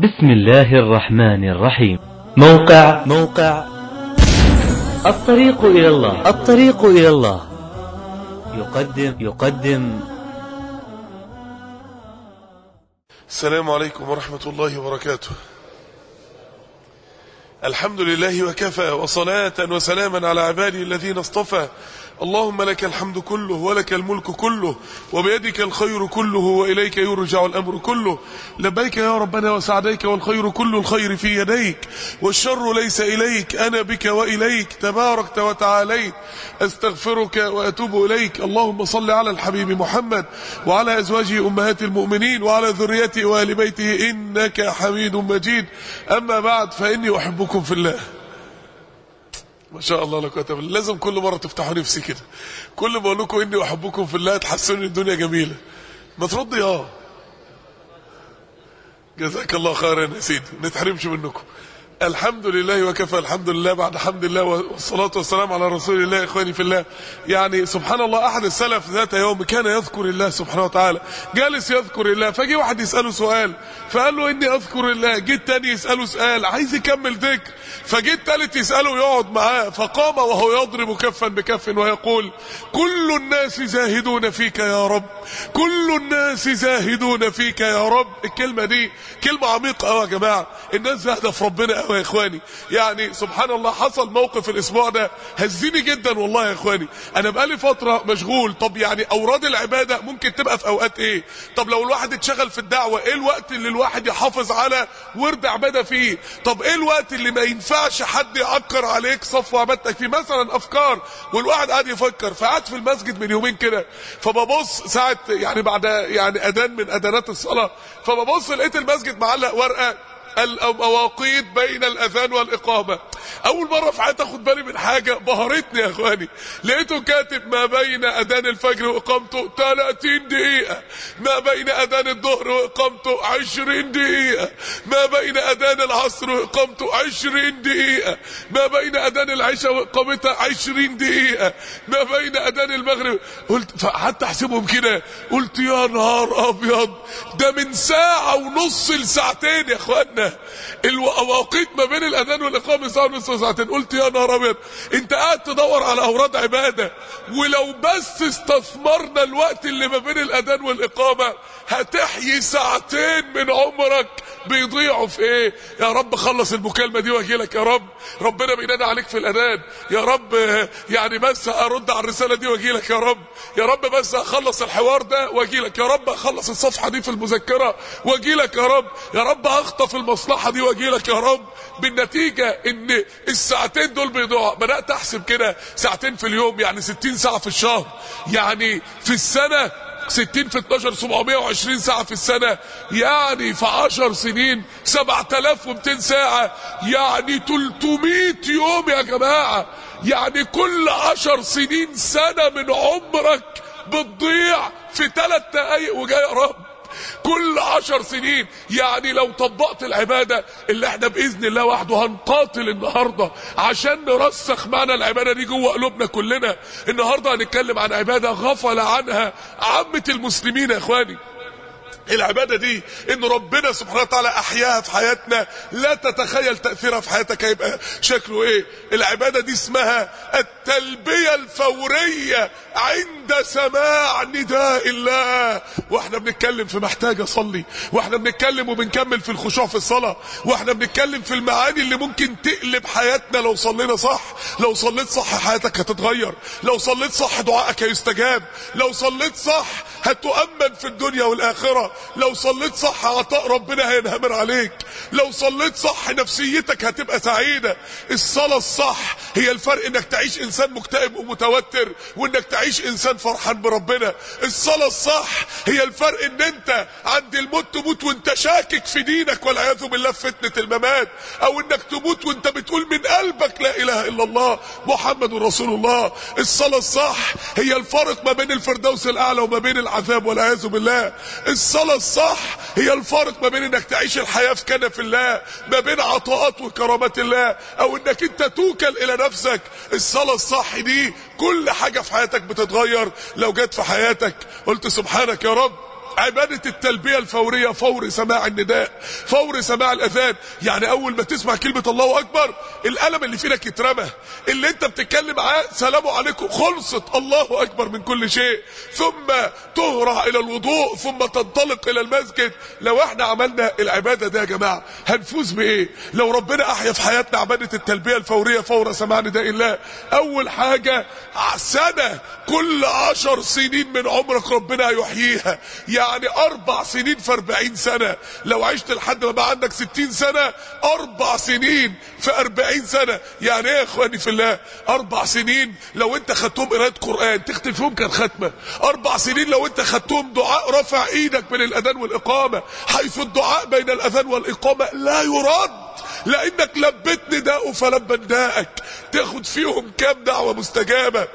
بسم الله الرحمن الرحيم موقع موقع الطريق إلى الله الطريق إلى الله يقدم يقدم السلام عليكم ورحمة الله وبركاته الحمد لله وكفى وصلاة وسلاما على عباده الذين اصطفى اللهم لك الحمد كله ولك الملك كله وبيدك الخير كله وإليك يرجع الأمر كله لبيك يا ربنا وسعديك والخير كل الخير في يديك والشر ليس إليك أنا بك وإليك تباركت وتعاليت أستغفرك وأتوب إليك اللهم صل على الحبيب محمد وعلى أزواجه أمهات المؤمنين وعلى ذريته وآل بيته إنك حميد مجيد أما بعد فإني أحبكم في الله ما شاء الله لا قوه الا بالله لازم كل مره تفتحوا نفسي كده كل ما اقول لكم اني احبكم في الله تحسوا ان الدنيا جميله ما تردي اه جزاك الله خيرا يا سيدي ما نتحرمش منكم الحمد لله وكفى الحمد لله بعد حمد الله والصلاة والسلام على رسول الله إخواني في الله يعني سبحان الله أحد السلف ذات يوم كان يذكر الله سبحانه وتعالى جالس يذكر الله فجي واحد يسأله سؤال فقال له إني أذكر الله جيت تاني يسأله سؤال عايز يكمل ذكر فجيت تالت يسأله يقعد معاه فقام وهو يضرب كفا بكف ويقول كل الناس زاهدون فيك يا رب كل الناس زاهدون فيك يا رب الكلمة دي كلمة عميقة قوي يا جماعة الناس زاهدة في ربنا قوي يا اخواني يعني سبحان الله حصل موقف الاسبوع ده هزني جدا والله يا اخواني انا بقالي فترة مشغول طب يعني اوراد العبادة ممكن تبقى في اوقات ايه طب لو الواحد اتشغل في الدعوة ايه الوقت اللي الواحد يحافظ على ورد عبادة فيه طب ايه الوقت اللي ما ينفعش حد يعكر عليك صف عبادتك فيه مثلا افكار والواحد قاعد يفكر فقعد في المسجد من يومين كده فببص ساعة يعني بعد يعني اذان من اذانات الصلاة فببص لقيت المسجد معلق ورقة المواقيت بين الاذان والاقامه اول مره في حياتي اخد بالي من حاجه بهرتني يا اخواني لقيته كاتب ما بين اذان الفجر واقامته 30 دقيقه ما بين اذان الظهر واقامته 20 دقيقه ما بين اذان العصر واقامته 20 دقيقه ما بين اذان العشاء واقامتها 20 دقيقه ما بين اذان المغرب قلت فقعدت احسبهم كده قلت يا نهار ابيض ده من ساعه ونص لساعتين يا اخوانا المواقيت ما بين الاذان والاقامه ساعه ونص ساعتين قلت يا نهار ابيض انت قاعد تدور على اوراد عباده ولو بس استثمرنا الوقت اللي ما بين الاذان والاقامه هتحيي ساعتين من عمرك بيضيعوا في ايه يا رب خلص المكالمه دي واجي لك يا رب ربنا بينادي عليك في الاذان يا رب يعني بس ارد على الرساله دي واجي لك يا رب يا رب بس اخلص الحوار ده واجي لك يا رب اخلص الصفحه دي في المذكره واجي لك يا رب يا رب اخطف المصلحه دي واجي لك يا رب بالنتيجه ان الساعتين دول بيضيعوا بدات احسب كده ساعتين في اليوم يعني 60 ساعه في الشهر يعني في السنه 60 في 12 720 ساعة في السنة يعني في 10 سنين 7200 ساعة يعني 300 يوم يا جماعة يعني كل 10 سنين سنة من عمرك بتضيع في 3 دقايق وجاي يا رب كل عشر سنين يعني لو طبقت العبادة اللي احنا بإذن الله وحده هنقاتل النهاردة عشان نرسخ معنى العبادة دي جوه قلوبنا كلنا النهاردة هنتكلم عن عبادة غفل عنها عامة المسلمين يا اخواني العبادة دي ان ربنا سبحانه وتعالى احياها في حياتنا لا تتخيل تأثيرها في حياتك هيبقى شكله ايه العبادة دي اسمها التلبية الفورية عند سماع نداء الله واحنا بنتكلم في محتاج اصلي واحنا بنتكلم وبنكمل في الخشوع في الصلاة واحنا بنتكلم في المعاني اللي ممكن تقلب حياتنا لو صلينا صح لو صليت صح حياتك هتتغير لو صليت صح دعائك هيستجاب لو صليت صح هتؤمن في الدنيا والاخره لو صليت صح عطاء ربنا هينهمر عليك لو صليت صح نفسيتك هتبقى سعيدة الصلاة الصح هي الفرق انك تعيش انسان مكتئب ومتوتر وانك تعيش انسان فرحان بربنا الصلاة الصح هي الفرق ان انت عند الموت تموت وانت شاكك في دينك والعياذ بالله في فتنة الممات او انك تموت وانت بتقول من قلبك لا اله الا الله محمد رسول الله الصلاة الصح هي الفرق ما بين الفردوس الاعلى وما بين العذاب والعياذ بالله الصلاة الصح هي الفارق ما بين انك تعيش الحياة في كنف الله ما بين عطاءات وكرامات الله او انك انت توكل الى نفسك الصلاة الصح دي كل حاجة في حياتك بتتغير لو جت في حياتك قلت سبحانك يا رب عبادة التلبية الفورية فور سماع النداء فور سماع الأذان يعني أول ما تسمع كلمة الله أكبر القلم اللي في ايدك يترمى اللي انت بتتكلم معاه سلام عليكم خلصت الله أكبر من كل شيء ثم تهرع إلى الوضوء ثم تنطلق إلى المسجد لو احنا عملنا العبادة دي يا جماعة هنفوز بإيه لو ربنا أحيا في حياتنا عبادة التلبية الفورية فور سماع نداء الله أول حاجة سنة كل عشر سنين من عمرك ربنا هيحييها يعني اربع سنين في اربعين سنة لو عشت لحد ما بقى عندك ستين سنة اربع سنين في اربعين سنة يعني ايه يا اخواني في الله اربع سنين لو انت خدتهم قراءة قرآن تختم فيهم كان ختمة اربع سنين لو انت خدتهم دعاء رفع ايدك بين الاذان والاقامة حيث الدعاء بين الاذان والاقامة لا يرد لانك لبيت نداءه فلبى نداءك تاخد فيهم كام دعوة مستجابة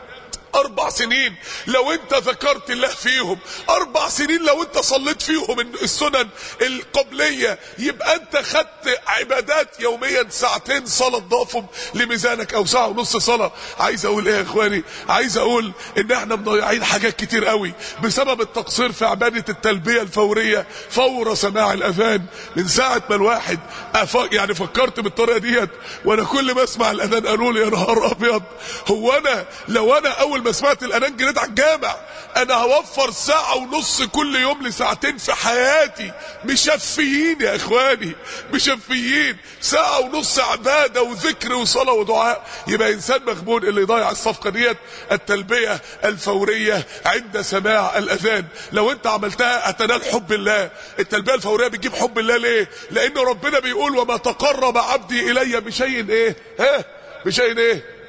اربع سنين لو انت ذكرت الله فيهم اربع سنين لو انت صليت فيهم السنن القبلية يبقى انت خدت عبادات يوميا ساعتين صلاة ضافهم لميزانك او ساعة ونص صلاة عايز اقول ايه يا اخواني عايز اقول ان احنا مضيعين حاجات كتير قوي بسبب التقصير في عبادة التلبية الفورية فور سماع الاذان من ساعة ما الواحد أف... يعني فكرت بالطريقة ديت وانا كل ما اسمع الاذان قالوا لي يا نهار ابيض هو انا لو انا اول ما سمعت الاذان جريت على الجامع انا هوفر ساعة ونص كل يوم لساعتين في حياتي مشفيين يا اخواني مشفيين ساعة ونص عبادة وذكر وصلاة ودعاء يبقى انسان مغبون اللي يضيع الصفقة ديت التلبية الفورية عند سماع الاذان لو انت عملتها هتنال حب الله التلبية الفورية بتجيب حب الله ليه لان ربنا بيقول وما تقرب عبدي الي بشيء ايه ها بشيء ايه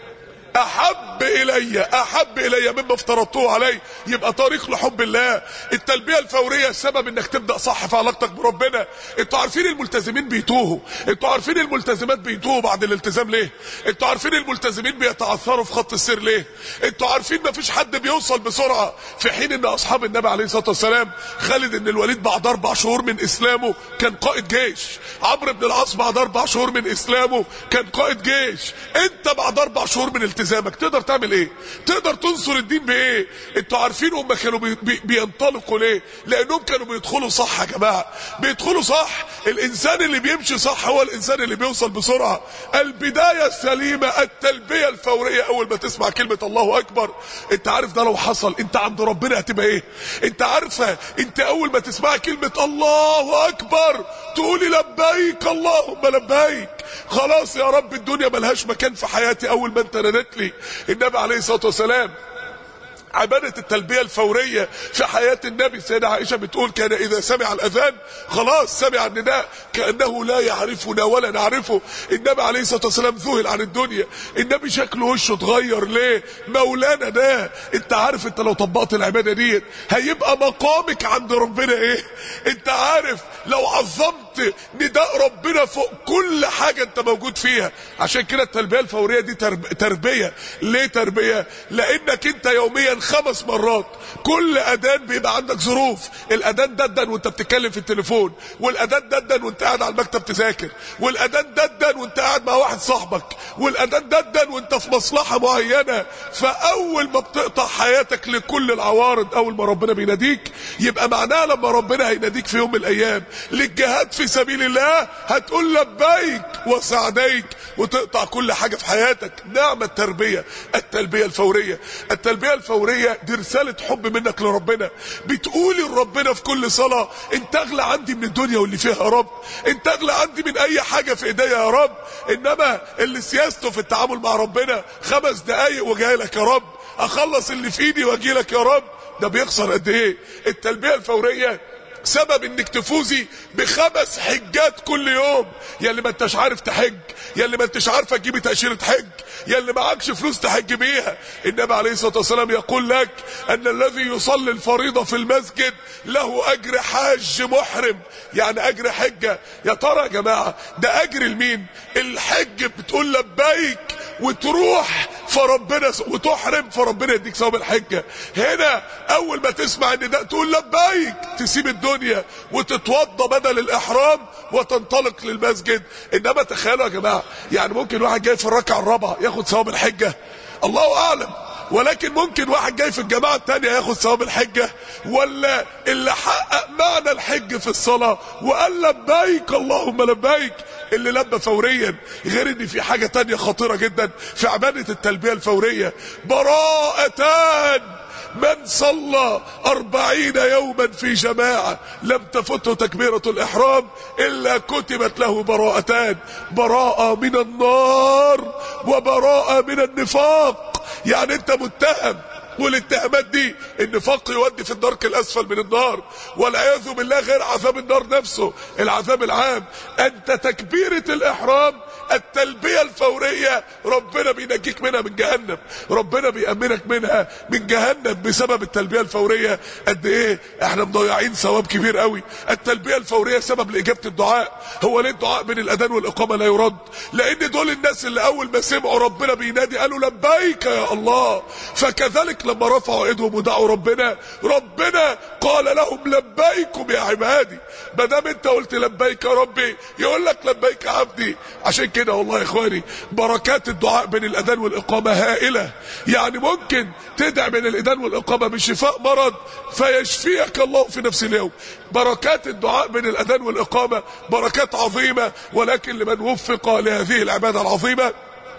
احب الي احب الي مما افترضته عليه يبقى طريق لحب الله التلبيه الفوريه السبب انك تبدا صح في علاقتك بربنا انتوا عارفين الملتزمين بيتوهوا انتوا عارفين الملتزمات بيتوهوا بعد الالتزام ليه انتوا عارفين الملتزمين بيتعثروا في خط السير ليه انتوا عارفين مفيش حد بيوصل بسرعه في حين ان اصحاب النبي عليه الصلاه والسلام خالد بن الوليد بعد اربع شهور من اسلامه كان قائد جيش عمرو بن العاص بعد اربع شهور من اسلامه كان قائد جيش انت بعد اربع شهور من التزامك تقدر تعمل ايه تقدر تنصر الدين بايه انتوا عارفين هم كانوا بي بي بينطلقوا ليه لانهم كانوا بيدخلوا صح يا جماعه بيدخلوا صح الانسان اللي بيمشي صح هو الانسان اللي بيوصل بسرعه البدايه السليمه التلبيه الفوريه اول ما تسمع كلمه الله اكبر انت عارف ده لو حصل انت عند ربنا هتبقى ايه انت عارفه انت اول ما تسمع كلمه الله اكبر تقولي لبيك اللهم لبيك خلاص يا رب الدنيا ملهاش مكان في حياتي اول ما انت ردت لي النبي عليه الصلاه والسلام عبادة التلبية الفورية في حياة النبي السيدة عائشة بتقول كان إذا سمع الأذان خلاص سمع النداء كأنه لا يعرفنا ولا نعرفه النبي عليه الصلاة والسلام ذهل عن الدنيا النبي شكله وشه اتغير ليه مولانا ده انت عارف انت لو طبقت العبادة ديت هيبقى مقامك عند ربنا ايه انت عارف لو عظمت نداء ربنا فوق كل حاجة انت موجود فيها عشان كده التلبية الفورية دي ترب... تربية ليه تربية لانك انت يوميا خمس مرات كل اذان بيبقى عندك ظروف الاذان ددن وانت بتتكلم في التليفون والاذان ددن وانت قاعد على المكتب تذاكر والاذان ددن وانت قاعد مع واحد صاحبك والاذان ددن وانت في مصلحة معينة فاول ما بتقطع حياتك لكل العوارض اول ما ربنا بيناديك يبقى معناها لما ربنا هيناديك في يوم من الايام للجهاد في سبيل الله هتقول لبيك وسعديك وتقطع كل حاجة في حياتك نعم التربية التلبية الفورية التلبية الفورية دي رسالة حب منك لربنا بتقولي لربنا في كل صلاة انت اغلى عندي من الدنيا واللي فيها يا رب انت اغلى عندي من اي حاجة في ايديا يا رب انما اللي سياسته في التعامل مع ربنا خمس دقايق وجاي لك يا رب اخلص اللي في ايدي واجي لك يا رب ده بيخسر قد ايه التلبية الفورية سبب انك تفوزي بخمس حجات كل يوم يا اللي ما انتش عارف تحج يا اللي ما انتش عارفه تجيبي تاشيره حج يا اللي معكش فلوس تحج بيها النبي عليه الصلاه والسلام يقول لك ان الذي يصلي الفريضه في المسجد له اجر حاج محرم يعني اجر حجه يا ترى يا جماعه ده اجر لمين الحج بتقول لبيك وتروح فربنا وتحرم فربنا يديك ثواب الحجه هنا اول ما تسمع النداء تقول لبيك تسيب الدنيا وتتوضى بدل الاحرام وتنطلق للمسجد انما تخيلوا يا جماعه يعني ممكن واحد جاي في الركعه الرابعه ياخد ثواب الحجه الله اعلم ولكن ممكن واحد جاي في الجماعة التانية ياخد ثواب الحجة ولا اللي حقق معنى الحج في الصلاة وقال لبيك اللهم لبيك اللي لبى فوريا غير ان في حاجة تانية خطيرة جدا في عبادة التلبية الفورية براءتان من صلى أربعين يوما في جماعة لم تفته تكبيرة الإحرام إلا كتبت له براءتان براءة من النار وبراءة من النفاق يعني أنت متهم والاتهامات دي النفاق يودي في الدرك الاسفل من النار والعياذ بالله غير عذاب النار نفسه العذاب العام انت تكبيرة الاحرام التلبية الفورية ربنا بينجيك منها من جهنم ربنا بيأمنك منها من جهنم بسبب التلبية الفورية قد ايه احنا مضيعين ثواب كبير قوي التلبية الفورية سبب لإجابة الدعاء هو ليه الدعاء بين الأذان والإقامة لا يرد لأن دول الناس اللي أول ما سمعوا ربنا بينادي قالوا لبيك يا الله فكذلك لما رفعوا ايدهم ودعوا ربنا ربنا قال لهم لبيكم يا عبادي ما دام انت قلت لبيك يا ربي يقول لك لبيك يا عبدي عشان كده والله يا اخواني بركات الدعاء بين الاذان والاقامه هائله يعني ممكن تدعي بين الاذان والاقامه بشفاء مرض فيشفيك الله في نفس اليوم بركات الدعاء بين الاذان والاقامه بركات عظيمه ولكن لمن وفق لهذه العباده العظيمه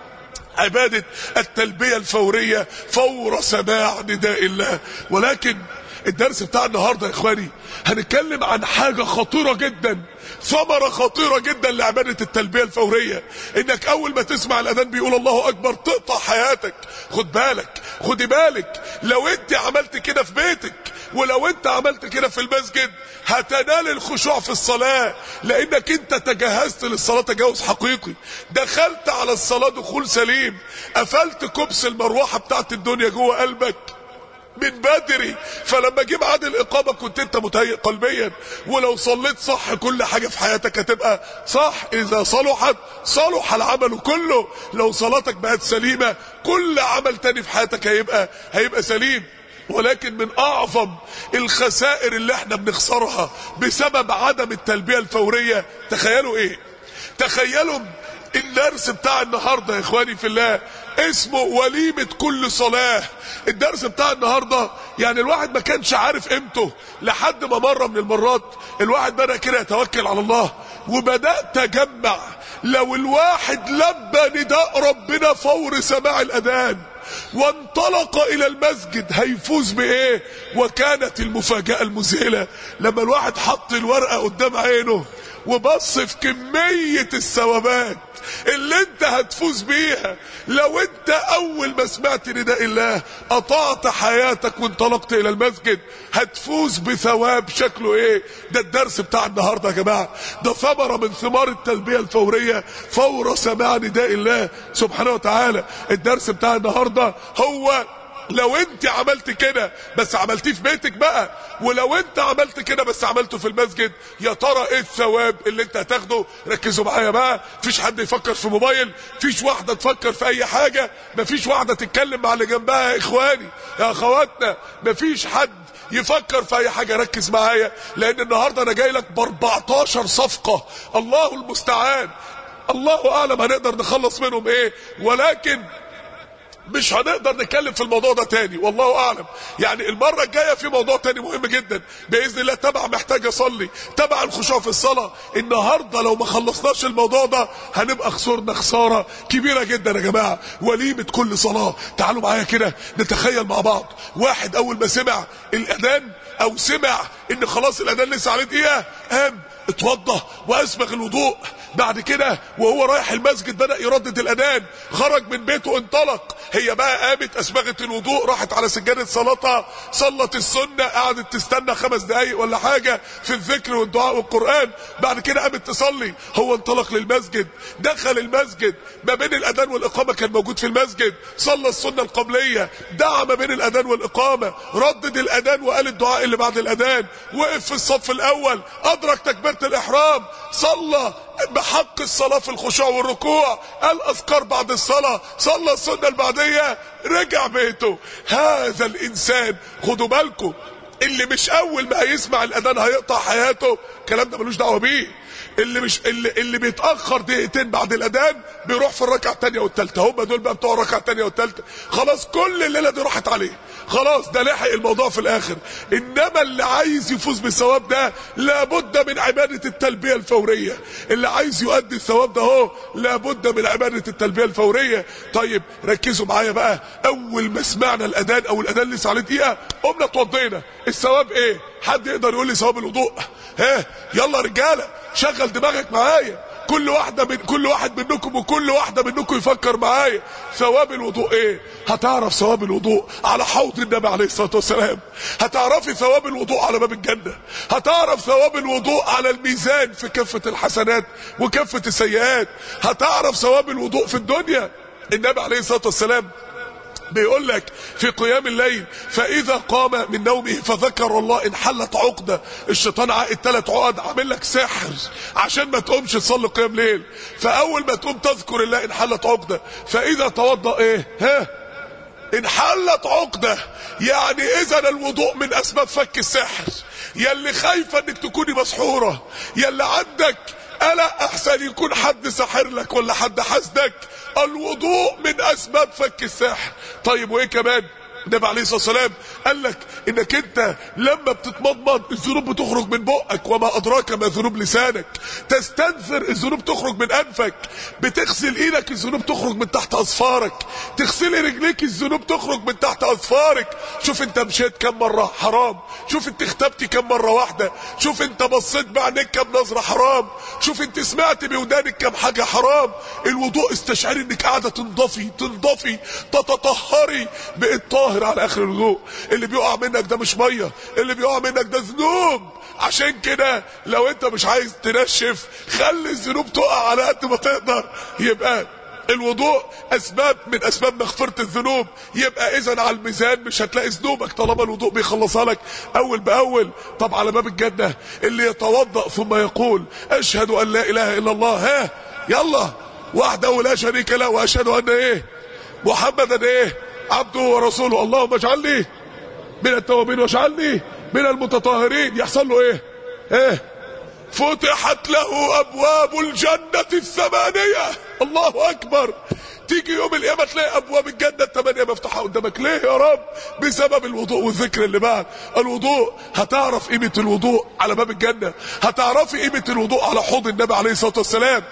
عبادة التلبية الفورية فور سماع نداء الله ولكن الدرس بتاع النهاردة يا اخواني هنتكلم عن حاجة خطيرة جدا ثمرة خطيرة جدا لعبادة التلبية الفورية انك اول ما تسمع الاذان بيقول الله اكبر تقطع حياتك خد بالك خدي بالك لو انت عملت كده في بيتك ولو انت عملت كده في المسجد هتنال الخشوع في الصلاة لانك انت تجهزت للصلاة تجهز حقيقي دخلت على الصلاة دخول سليم قفلت كبس المروحة بتاعت الدنيا جوه قلبك من بدري فلما جه ميعاد الاقامه كنت انت متهيئ قلبيا ولو صليت صح كل حاجه في حياتك هتبقى صح اذا صلحت صلح العمل كله لو صلاتك بقت سليمه كل عمل تاني في حياتك هيبقى هيبقى سليم ولكن من اعظم الخسائر اللي احنا بنخسرها بسبب عدم التلبيه الفوريه تخيلوا ايه تخيلوا الدرس بتاع النهارده يا اخواني في الله اسمه وليمة كل صلاة الدرس بتاع النهاردة يعني الواحد ما كانش عارف قيمته لحد ما مرة من المرات الواحد بدأ كده يتوكل على الله وبدأت أجمع لو الواحد لبى نداء ربنا فور سماع الأذان وانطلق الى المسجد هيفوز بايه وكانت المفاجأة المذهلة لما الواحد حط الورقة قدام عينه وبص في كمية الثوابات اللي انت هتفوز بيها لو انت اول ما سمعت نداء الله قطعت حياتك وانطلقت الى المسجد هتفوز بثواب شكله ايه ده الدرس بتاع النهارده يا جماعه ده ثمره من ثمار التلبيه الفوريه فور سماع نداء الله سبحانه وتعالى الدرس بتاع النهارده هو لو انت عملت كده بس عملتيه في بيتك بقى ولو انت عملت كده بس عملته في المسجد يا ترى ايه الثواب اللي انت هتاخده ركزوا معايا بقى مفيش حد يفكر في موبايل مفيش واحده تفكر في اي حاجه مفيش واحده تتكلم مع اللي جنبها يا اخواني يا اخواتنا مفيش حد يفكر في اي حاجه ركز معايا لان النهارده انا جاي لك ب 14 صفقه الله المستعان الله اعلم هنقدر نخلص منهم ايه ولكن مش هنقدر نتكلم في الموضوع ده تاني والله اعلم يعني المرة الجاية في موضوع تاني مهم جدا باذن الله تبع محتاج اصلي تبع الخشوع في الصلاة النهاردة لو ما خلصناش الموضوع ده هنبقى خسرنا خسارة كبيرة جدا يا جماعة وليمة كل صلاة تعالوا معايا كده نتخيل مع بعض واحد اول ما سمع الاذان او سمع ان خلاص الاذان لسه عليه دقيقة قام اتوضى واسبغ الوضوء بعد كده وهو رايح المسجد بدأ يردد الأذان خرج من بيته انطلق هي بقى قامت أسبغت الوضوء راحت على سجادة صلاتها صلت السنة قعدت تستنى خمس دقايق ولا حاجة في الذكر والدعاء والقرآن بعد كده قامت تصلي هو انطلق للمسجد دخل المسجد ما بين الأذان والإقامة كان موجود في المسجد صلى السنة القبلية دعا ما بين الأذان والإقامة ردد الأذان وقال الدعاء اللي بعد الأذان وقف في الصف الأول أدرك تكبيرة الإحرام صلى بحق الصلاة في الخشوع والركوع قال أذكار بعد الصلاة صلى السنة البعدية رجع بيته هذا الإنسان خدوا بالكم اللي مش أول ما هيسمع الأذان هيقطع حياته الكلام ده ملوش دعوة بيه اللي مش اللي, اللي بيتاخر دقيقتين بعد الاذان بيروح في الركعه الثانيه والثالثه هم دول بقى بتوع الركعه الثانيه والثالثه خلاص كل الليله دي راحت عليه خلاص ده لحق الموضوع في الاخر انما اللي عايز يفوز بالثواب ده لابد من عباده التلبيه الفوريه اللي عايز يؤدي الثواب ده اهو لابد من عباده التلبيه الفوريه طيب ركزوا معايا بقى اول ما سمعنا الاذان او الاذان لسه عليه دقيقه قمنا اتوضينا الثواب ايه حد يقدر يقول لي ثواب الوضوء ها يلا رجاله شغل دماغك معايا كل واحدة من كل واحد منكم وكل واحدة منكم يفكر معايا ثواب الوضوء ايه هتعرف ثواب الوضوء على حوض النبي عليه الصلاة والسلام هتعرفي ثواب الوضوء على باب الجنة هتعرف ثواب الوضوء على الميزان في كفة الحسنات وكفة السيئات هتعرف ثواب الوضوء في الدنيا النبي عليه الصلاة والسلام بيقول لك في قيام الليل فاذا قام من نومه فذكر الله انحلت عقده الشيطان عقد ثلاث عقد عامل لك سحر عشان ما تقومش تصلي قيام ليل فاول ما تقوم تذكر الله انحلت عقده فاذا توضا ايه ها انحلت عقده يعني اذا الوضوء من اسباب فك السحر يلي خايفه انك تكوني مسحوره يلي عندك قلق احسن يكون حد ساحر لك ولا حد حسدك الوضوء من اسباب فك السحر طيب وايه كمان النبي عليه الصلاه والسلام قال لك انك انت لما بتتمضمض الذنوب بتخرج من بقك وما ادراك ما ذنوب لسانك تستنثر الذنوب تخرج من انفك بتغسل ايدك الذنوب تخرج من تحت اظفارك تغسلي رجليك الذنوب تخرج من تحت اظفارك شوف انت مشيت كم مره حرام شوف انت اختبتي كم مره واحده شوف انت بصيت بعينيك كم نظره حرام شوف انت سمعت بودانك كم حاجه حرام الوضوء استشعري انك قاعده تنضفي تنضفي تتطهري بقيت طاهر على اخر الوضوء اللي بيقع منك ده مش ميه اللي بيقع منك ده ذنوب عشان كده لو انت مش عايز تنشف خلي الذنوب تقع على قد ما تقدر يبقى الوضوء اسباب من اسباب مغفره الذنوب يبقى اذا على الميزان مش هتلاقي ذنوبك طالما الوضوء بيخلصها لك اول باول طب على باب الجنه اللي يتوضا ثم يقول اشهد ان لا اله الا الله ها يلا وحده لا شريك له واشهد ان ايه محمدا ايه عبده ورسوله اللهم اجعلني من التوابين واجعلني من المتطهرين يحصل له ايه ايه فتحت له ابواب الجنة الثمانية الله اكبر تيجي يوم القيامة تلاقي ابواب الجنة الثمانية مفتوحة قدامك ليه يا رب بسبب الوضوء والذكر اللي بعد الوضوء هتعرف قيمة الوضوء على باب الجنة هتعرفي قيمة الوضوء على حوض النبي عليه الصلاة والسلام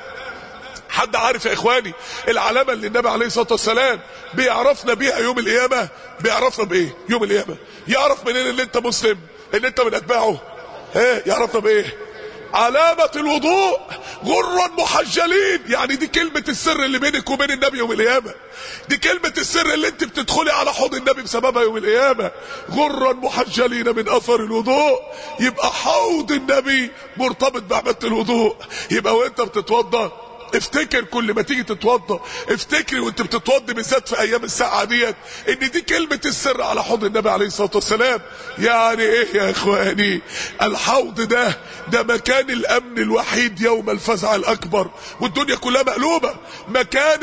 حد عارف يا اخواني العلامة اللي النبي عليه الصلاة والسلام بيعرفنا بيها يوم القيامة بيعرفنا بايه يوم القيامة يعرف منين ان انت مسلم ان انت من اتباعه ايه يعرفنا بايه علامة الوضوء غرا محجلين يعني دي كلمة السر اللي بينك وبين النبي يوم القيامة دي كلمة السر اللي انت بتدخلي على حوض النبي بسببها يوم القيامة غرا محجلين من اثر الوضوء يبقى حوض النبي مرتبط بعبادة الوضوء يبقى وانت بتتوضى افتكر كل ما تيجي تتوضى افتكري وانت بتتوضى بالذات في ايام الساعه ديت ان دي كلمه السر على حوض النبي عليه الصلاه والسلام يعني ايه يا اخواني الحوض ده ده مكان الامن الوحيد يوم الفزع الاكبر والدنيا كلها مقلوبه مكان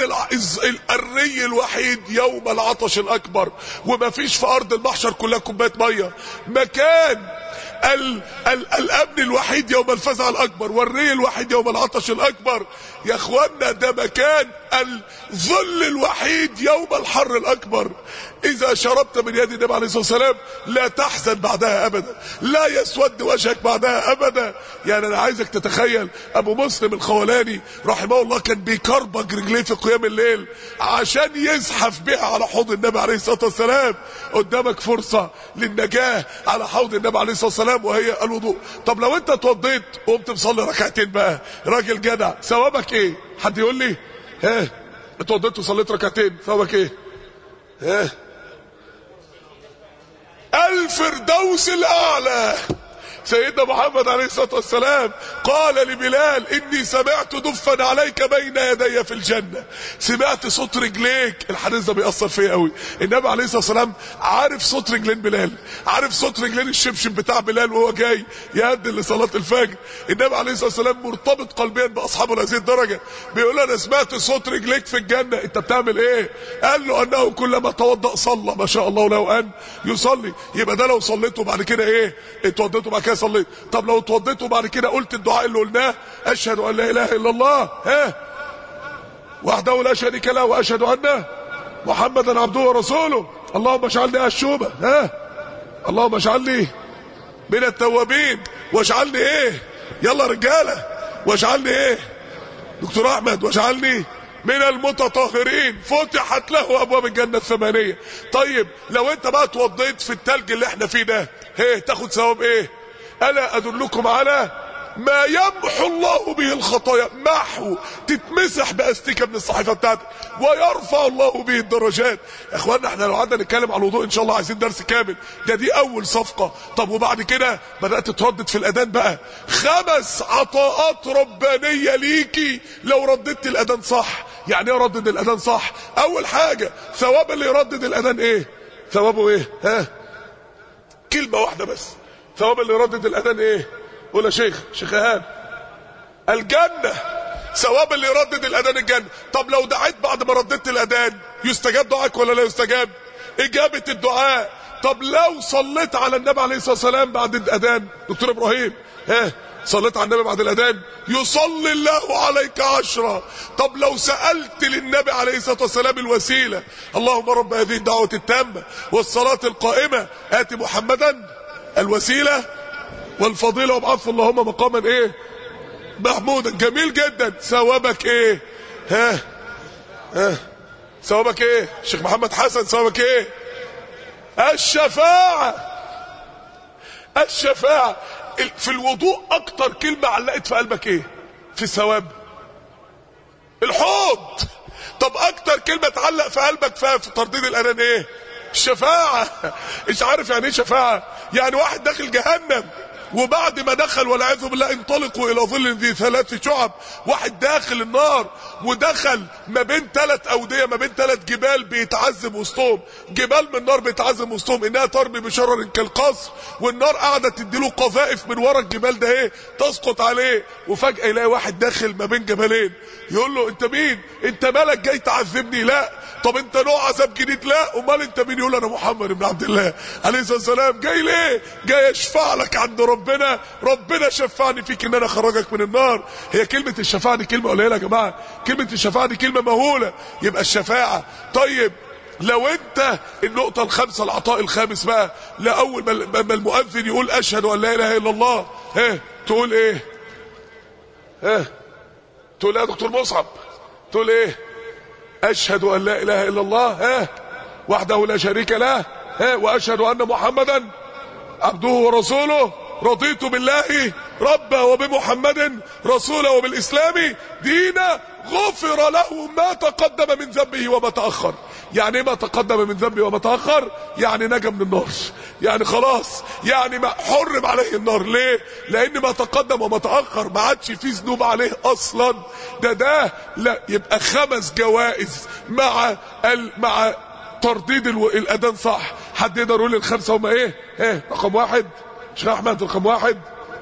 الري الوحيد يوم العطش الاكبر وما فيش في ارض المحشر كلها كوبايه ميه مكان ال ال الامن الوحيد يوم الفزع الاكبر والري الوحيد يوم العطش الاكبر يا اخوانا ده مكان الظل الوحيد يوم الحر الاكبر اذا شربت من يد النبي عليه الصلاه والسلام لا تحزن بعدها ابدا لا يسود وجهك بعدها ابدا يعني انا عايزك تتخيل ابو مسلم الخولاني رحمه الله كان بيكربج رجليه في قيام الليل عشان يزحف بها على حوض النبي عليه الصلاه والسلام قدامك فرصه للنجاه على حوض النبي عليه الصلاه والسلام وهي الوضوء طب لو انت اتوضيت وقمت مصلي ركعتين بقى راجل جدع ثوابك ايه حد يقول لي ها اتوضيت وصليت ركعتين ثوابك ايه ها الفردوس الاعلى سيدنا محمد عليه الصلاة والسلام قال لبلال إني سمعت دفا عليك بين يدي في الجنة سمعت صوت رجليك الحديث ده بيأثر فيا قوي النبي عليه الصلاة والسلام عارف صوت رجلين بلال عارف صوت رجلين الشبشب بتاع بلال وهو جاي يأذن لصلاة الفجر النبي عليه الصلاة والسلام مرتبط قلبيا بأصحابه لهذه الدرجة بيقول أنا سمعت صوت رجليك في الجنة أنت بتعمل إيه قال له أنه كلما توضأ صلى ما شاء الله له أن يصلي يبقى ده لو صليته بعد كده إيه اتوضيته بعد كده صليت طب لو اتوضيت وبعد كده قلت الدعاء اللي قلناه اشهد ان لا اله الا الله ها وحده لا شريك له واشهد ان محمدا عبده ورسوله اللهم اجعلني الشوبه ها اللهم اجعلني من التوابين واجعلني ايه يلا رجاله واجعلني ايه دكتور احمد واجعلني من المتطهرين فتحت له ابواب الجنه الثمانيه طيب لو انت بقى اتوضيت في التلج اللي احنا فيه ده ايه تاخد ثواب ايه الا ادلكم على ما يمحو الله به الخطايا محو تتمسح باستيكه من الصحيفه بتاعتك ويرفع الله به الدرجات يا اخوانا احنا لو قعدنا نتكلم على الوضوء ان شاء الله عايزين درس كامل ده دي اول صفقه طب وبعد كده بدات تردد في الاذان بقى خمس عطاءات ربانيه ليكي لو رددت الاذان صح يعني ايه ردد الاذان صح اول حاجه ثواب اللي يردد الاذان ايه ثوابه ايه ها كلمه واحده بس ثواب اللي يردد الاذان ايه قول يا شيخ شيخ ايهاب الجنه ثواب اللي يردد الاذان الجنه طب لو دعيت بعد ما رددت الاذان يستجاب دعائك ولا لا يستجاب اجابه الدعاء طب لو صليت على النبي عليه الصلاه والسلام بعد الاذان دكتور ابراهيم ها صليت على النبي بعد الاذان يصلي الله عليك عشرة طب لو سالت للنبي عليه الصلاه والسلام الوسيله اللهم رب هذه الدعوه التامه والصلاه القائمه اتي محمدا الوسيله والفضيله وابعث اللهم مقاما ايه محمودا جميل جدا ثوابك ايه ها ها ثوابك ايه شيخ محمد حسن ثوابك ايه الشفاعه الشفاعه في الوضوء اكتر كلمه علقت في قلبك ايه في الثواب الحوض طب اكتر كلمه تعلق في قلبك فيها في ترديد الاذان ايه الشفاعه مش عارف يعني ايه شفاعه يعني واحد داخل جهنم وبعد ما دخل والعياذ بالله انطلقوا الى ظل ذي ثلاث شعب واحد داخل النار ودخل ما بين ثلاث اوديه ما بين ثلاث جبال بيتعذب وسطهم جبال من النار بيتعذب وسطهم انها ترمي بشرر كالقصر والنار قاعده تديله قذائف من ورا الجبال ده ايه تسقط عليه وفجاه يلاقي واحد داخل ما بين جبلين يقول له انت مين انت مالك جاي تعذبني لا طب انت نوع عذاب جديد لا امال انت مين يقول انا محمد بن عبد الله عليه الصلاه والسلام جاي ليه جاي اشفع لك عند ربنا ربنا شفعني فيك ان انا اخرجك من النار هي كلمه الشفاعه دي كلمه قليله يا جماعه كلمه الشفاعه دي كلمه مهوله يبقى الشفاعه طيب لو انت النقطة الخامسة العطاء الخامس بقى لأول ما المؤذن يقول أشهد أن لا إله إلا الله ها تقول إيه؟ ها تقول إيه يا دكتور مصعب؟ تقول إيه؟ أشهد أن لا إله إلا الله ها وحده لا شريك له ها وأشهد أن محمدا عبده ورسوله رضيت بالله ربا وبمحمد رسولا وبالإسلام دينا غفر له ما تقدم من ذنبه وما تأخر يعني ما تقدم من ذنبه وما تأخر يعني نجا من النار يعني خلاص يعني ما حرم عليه النار ليه لان ما تقدم وما تأخر ما عادش فيه ذنوب عليه اصلا ده ده لا يبقى خمس جوائز مع ال مع ترديد الو... الاذان صح حد يقدر يقول الخمسه هما ايه ايه رقم واحد شيخ احمد رقم واحد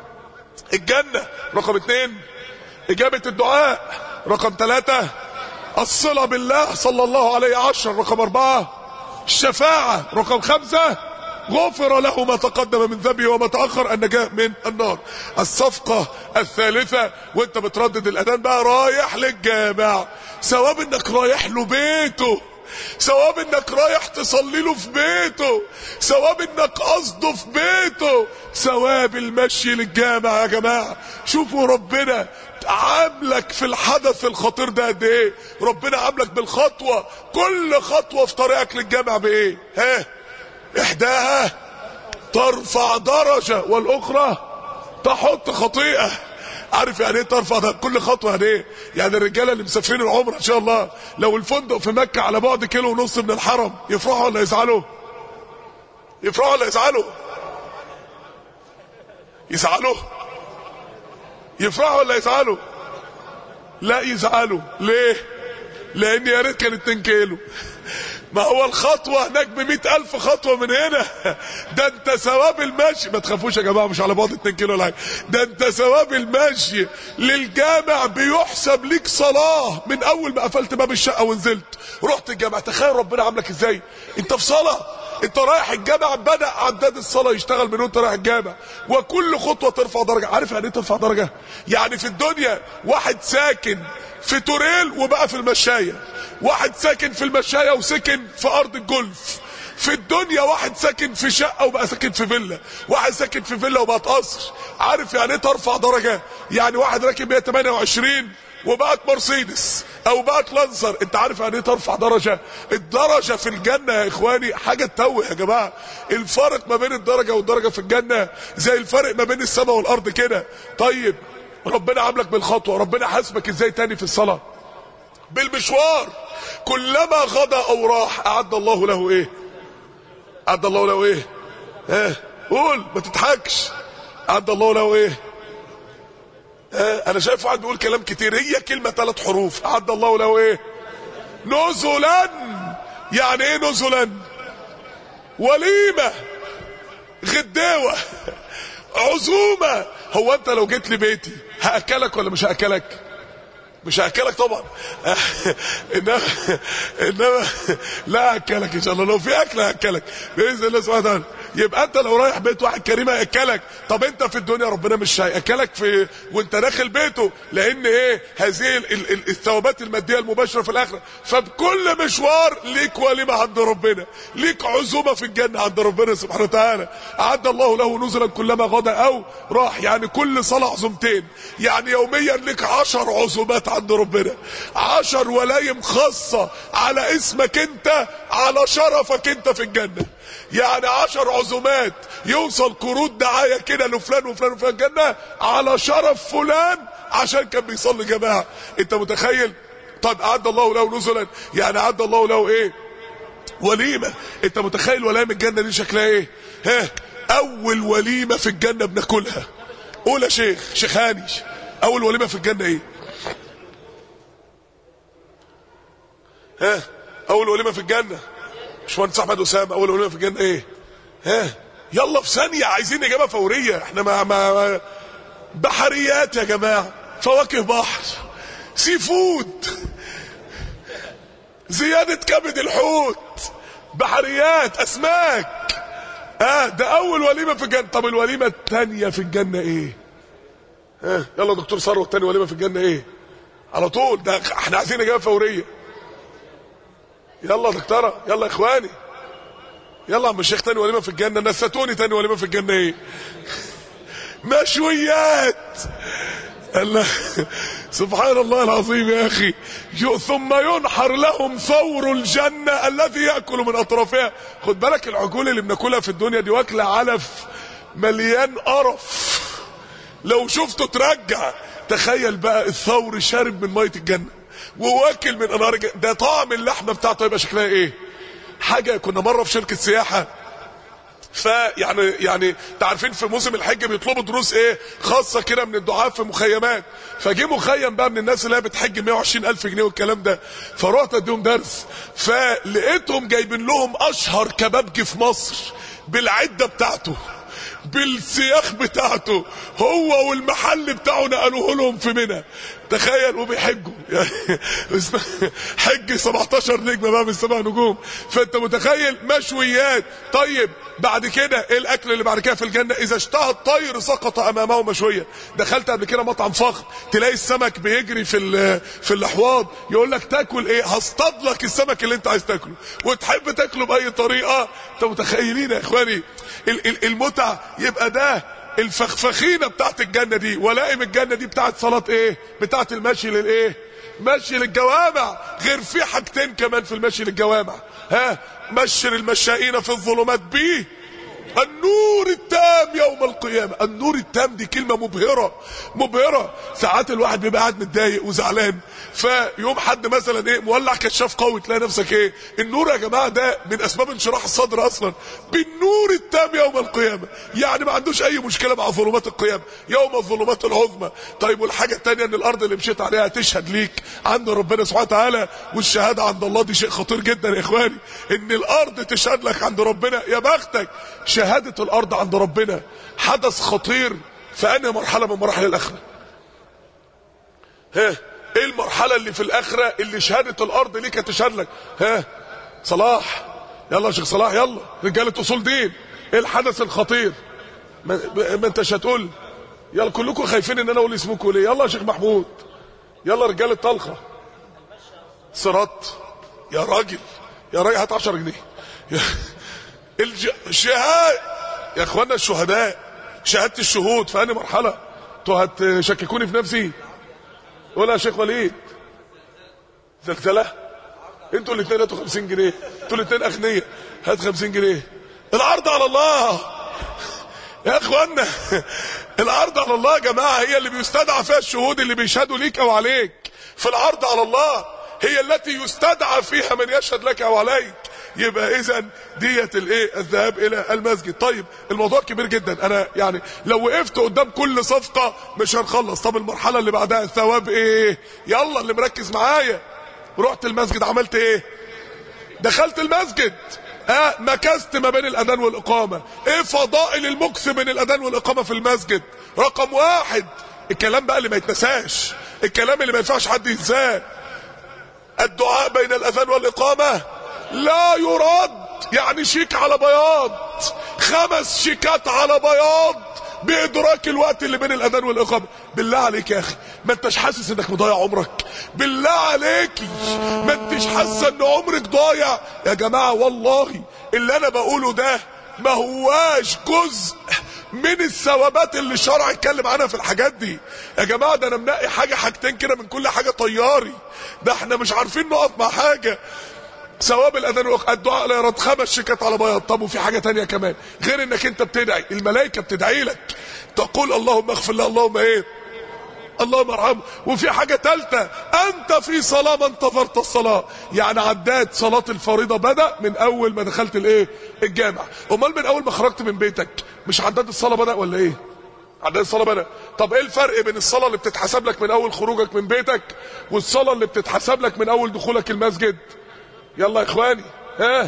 الجنه رقم اثنين اجابه الدعاء رقم ثلاثة الصلة بالله صلى الله عليه عشر رقم أربعة الشفاعة رقم خمسة غفر له ما تقدم من ذنبه وما تأخر النجاة من النار الصفقة الثالثة وانت بتردد الأذان بقى رايح للجامع ثواب انك رايح له بيته ثواب انك رايح تصلي له في بيته ثواب انك قصده في بيته ثواب المشي للجامع يا جماعة شوفوا ربنا عاملك في الحدث الخطير ده قد ايه ربنا عاملك بالخطوة كل خطوة في طريقك للجامع بايه ها احداها ترفع درجة والاخرى تحط خطيئة عارف يعني ايه ترفع ده كل خطوه يعني ايه يعني الرجاله اللي مسافرين العمره ان شاء الله لو الفندق في مكه على بعد كيلو ونص من الحرم يفرحوا ولا يزعلوا يفرحوا ولا يزعلوا يزعلوا يفرحوا ولا يزعلوا لا يزعلوا ليه لان يا ريت كانت 2 كيلو ما هو الخطوة هناك بمئة ألف خطوة من هنا ده انت ثواب المشي ما تخافوش يا جماعة مش على بعد 2 كيلو ولا حاجة ده انت ثواب المشي للجامع بيحسب ليك صلاة من أول ما قفلت باب الشقة ونزلت رحت الجامع تخيل ربنا عاملك ازاي انت في صلاة انت رايح الجامع بدا عداد الصلاه يشتغل من وانت رايح الجامع وكل خطوه ترفع درجه عارف يعني ايه ترفع درجه يعني في الدنيا واحد ساكن في توريل وبقى في المشايه واحد ساكن في المشايه وسكن في ارض الجولف في الدنيا واحد ساكن في شقه وبقى ساكن في فيلا واحد ساكن في فيلا وبقت قصر عارف يعني ايه ترفع درجه يعني واحد راكب 128 وبقت مرسيدس او بقت لانسر انت عارف يعني ايه ترفع درجه الدرجه في الجنه يا اخواني حاجه تتوه يا جماعه الفرق ما بين الدرجه والدرجه في الجنه زي الفرق ما بين السماء والارض كده طيب ربنا عاملك بالخطوه ربنا حاسبك ازاي تاني في الصلاه بالمشوار كلما غدا او راح اعد الله له ايه اعد الله له ايه ها قول ما تضحكش اعد الله له ايه ها انا شايف واحد بيقول كلام كتير هي كلمه ثلاث حروف اعد الله له ايه نزلا يعني ايه نزلا وليمه غداوه عزومه هو انت لو جيت لي بيتي هاكلك ولا مش هاكلك مش هاكلك طبعا انما انما لا هاكلك ان شاء الله لو في اكل هاكلك باذن الله سبحانه وتعالى يبقى انت لو رايح بيت واحد كريم هياكلك طب انت في الدنيا ربنا مش هياكلك في وانت داخل بيته لان ايه هذه ال- ال- الثوابات الماديه المباشره في الاخره فبكل مشوار ليك وليمه عند ربنا ليك عزومه في الجنه عند ربنا سبحانه وتعالى اعد الله له نزلا كلما غدا او راح يعني كل صلاه عزومتين يعني يوميا ليك عشر عزومات عند ربنا عشر ولايم خاصه على اسمك انت على شرفك انت في الجنه يعني عشر عزومات يوصل كروت دعاية كده لفلان وفلان وفلان الجنة على شرف فلان عشان كان بيصلي جماعة انت متخيل طيب اعد الله له نزلا يعني اعد الله له ايه وليمة انت متخيل وليمة الجنة دي شكلها ايه ها اول وليمة في الجنة بناكلها قول يا شيخ شيخ هاني اول وليمة في الجنة ايه ها اول وليمة في الجنة باشمهندس احمد اسامه اول وليمه في الجنه ايه ها يلا في ثانيه عايزين اجابه فوريه احنا مع, مع بحريات يا جماعه فواكه بحر سي فود زياده كبد الحوت بحريات اسماك اه ده اول وليمه في الجنه طب الوليمه الثانيه في الجنه ايه ها يلا يا دكتور ثروت تاني وليمه في الجنه ايه على طول ده احنا عايزين اجابه فوريه يلا يا دكتوره يلا يا اخواني يلا يا عم الشيخ تاني وليمه في الجنه نستوني تاني وليمه في الجنه ايه مشويات الله سبحان الله العظيم يا اخي يو- ثم ينحر لهم ثور الجنه الذي ياكل من اطرافها خد بالك العجول اللي بناكلها في الدنيا دي واكله علف مليان قرف لو شفته ترجع تخيل بقى الثور شارب من ميه الجنه وواكل من انهار الجنه ده طعم اللحمه بتاعته يبقى شكلها ايه حاجه كنا مره في شركه سياحه فيعني يعني تعرفين في موسم الحج بيطلبوا دروس ايه خاصه كده من الدعاء في مخيمات فجه مخيم بقى من الناس اللي هي بتحج 120 الف جنيه والكلام ده فرحت اديهم درس فلقيتهم جايبين لهم اشهر كبابجي في مصر بالعده بتاعته بالسياخ بتاعته هو والمحل بتاعه نقلوه لهم في منى تخيل وبيحجوا يعني اسمه حج 17 نجمه بقى من سبع نجوم فانت متخيل مشويات طيب بعد كده ايه الاكل اللي بعد كده في الجنه اذا اشتهى الطير سقط امامه مشويا دخلت قبل كده مطعم فخم تلاقي السمك بيجري في ال- في الاحواض يقول لك تاكل ايه هصطاد لك السمك اللي انت عايز تاكله وتحب تاكله باي طريقه انت متخيلين يا اخواني ال- ال- المتع يبقى ده الفخفخينه بتاعت الجنه دي ولائم الجنه دي بتاعت صلاه ايه بتاعت المشي للايه مشي للجوامع غير في حاجتين كمان في المشي للجوامع ها مشر المشائين في الظلمات بيه النور التام يوم القيامة النور التام دي كلمة مبهرة مبهرة ساعات الواحد بيبقى قاعد متضايق وزعلان فيوم حد مثلا ايه مولع كشاف قوي تلاقي نفسك ايه النور يا جماعة ده من اسباب انشراح الصدر اصلا بالنور التام يوم القيامة يعني ما عندوش اي مشكلة مع ظلمات القيامة يوم الظلمات العظمى طيب والحاجة التانية ان الارض اللي مشيت عليها تشهد ليك عند ربنا سبحانه وتعالى والشهادة عند الله دي شيء خطير جدا يا اخواني ان الارض تشهد لك عند ربنا يا بختك شهادة الارض عند ربنا حدث خطير في انهي مرحلة من مراحل الاخرة ها ايه المرحلة اللي في الاخرة اللي شهادة الارض ليك تشهد لك ها صلاح يلا يا شيخ صلاح يلا رجاله اصول دين ايه الحدث الخطير ما, ما انتش هتقول يلا كلكم خايفين ان انا اقول اسمكم ليه يلا يا شيخ محمود يلا رجاله طلخه صراط يا راجل يا راجل هات 10 جنيه يا الج... الشهاد يا اخوانا الشهداء شهاده الشهود في انهي مرحله انتوا هتشككوني في نفسي ولا يا شيخ وليد زلزله انتوا الاثنين هاتوا 50 جنيه انتوا الاثنين اغنياء هات 50 جنيه العرض على الله يا اخوانا العرض على الله يا جماعه هي اللي بيستدعى فيها الشهود اللي بيشهدوا ليك او عليك في العرض على الله هي التي يستدعى فيها من يشهد لك او عليك يبقى اذا ديت الايه الذهاب الى المسجد طيب الموضوع كبير جدا انا يعني لو وقفت قدام كل صفقه مش هنخلص طب المرحله اللي بعدها الثواب ايه يلا اللي مركز معايا رحت المسجد عملت ايه دخلت المسجد اه مكثت ما بين الاذان والاقامه ايه فضائل المكث بين الاذان والاقامه في المسجد رقم واحد الكلام بقى اللي ما يتنساش الكلام اللي ما ينفعش حد ينساه الدعاء بين الاذان والاقامه لا يرد يعني شيك على بياض خمس شيكات على بياض بادراك الوقت اللي بين الاذان والاقامه بالله عليك يا اخي ما انتش حاسس انك مضيع عمرك بالله عليكي ما انتش حاسه ان عمرك ضايع يا جماعه والله اللي انا بقوله ده ما هواش جزء من الثوابات اللي الشرع اتكلم عنها في الحاجات دي يا جماعه ده انا منقي حاجه حاجتين كده من كل حاجه طياري ده احنا مش عارفين نقف مع حاجه ثواب الاذان الدعاء لا يرد خمس شيكات على بياض طب وفي حاجه تانية كمان غير انك انت بتدعي الملائكه بتدعي لك تقول اللهم اغفر له اللهم ايه اللهم ارحمه وفي حاجة تالتة انت في صلاة ما انتظرت الصلاة يعني عدات صلاة الفريضة بدأ من اول ما دخلت الايه الجامع امال من اول ما خرجت من بيتك مش عداد الصلاة بدأ ولا ايه عداد الصلاة بدأ طب ايه الفرق بين الصلاة اللي بتتحسب لك من اول خروجك من بيتك والصلاة اللي بتتحسب لك من اول دخولك المسجد يلا يا اخواني ها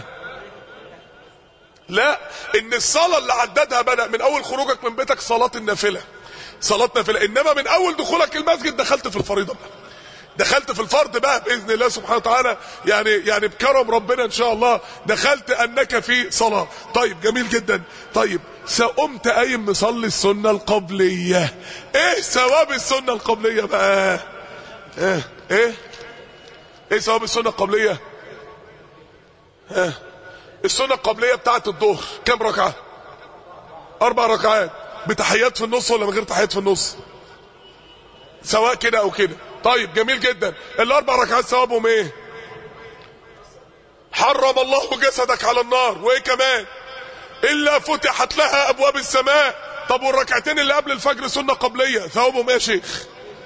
لا ان الصلاة اللي عددها بدأ من اول خروجك من بيتك صلاة النافلة صلاة نافلة انما من اول دخولك المسجد دخلت في الفريضة بقى دخلت في الفرض بقى باذن الله سبحانه وتعالى يعني يعني بكرم ربنا ان شاء الله دخلت انك في صلاه طيب جميل جدا طيب سقمت قايم مصلي السنه القبليه ايه ثواب السنه القبليه بقى ايه ايه ايه ثواب السنه القبليه ها السنه القبليه بتاعت الظهر كام ركعه اربع ركعات بتحيات في النص ولا من غير تحيات في النص سواء كده او كده طيب جميل جدا الاربع ركعات ثوابهم ايه حرم الله جسدك على النار وايه كمان الا فتحت لها ابواب السماء طب والركعتين اللي قبل الفجر سنه قبليه ثوابهم ايه يا شيخ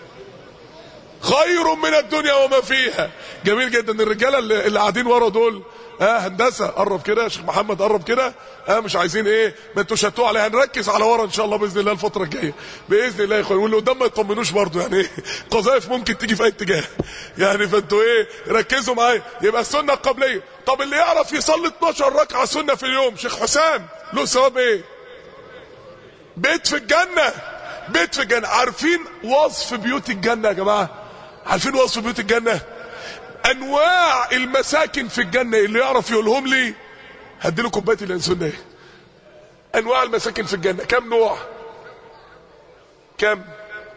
خير من الدنيا وما فيها جميل جدا الرجاله اللي, اللي قاعدين ورا دول اه هندسه قرب كده يا شيخ محمد قرب كده اه مش عايزين ايه ما انتوا شتوا عليها هنركز على ورا ان شاء الله باذن الله الفتره الجايه باذن الله يا اخوان واللي قدام ما يطمنوش برضه يعني ايه قذائف ممكن تيجي في اي اتجاه يعني فانتوا ايه ركزوا معايا يبقى السنه القبليه طب اللي يعرف يصلي 12 ركعه سنه في اليوم شيخ حسام له ثواب ايه بيت في الجنه بيت في الجنه عارفين وصف بيوت الجنه يا جماعه عارفين وصف بيوت الجنه انواع المساكن في الجنه اللي يعرف يقولهم لي هديله كوبايه الانسولين ايه انواع المساكن في الجنه كم نوع كم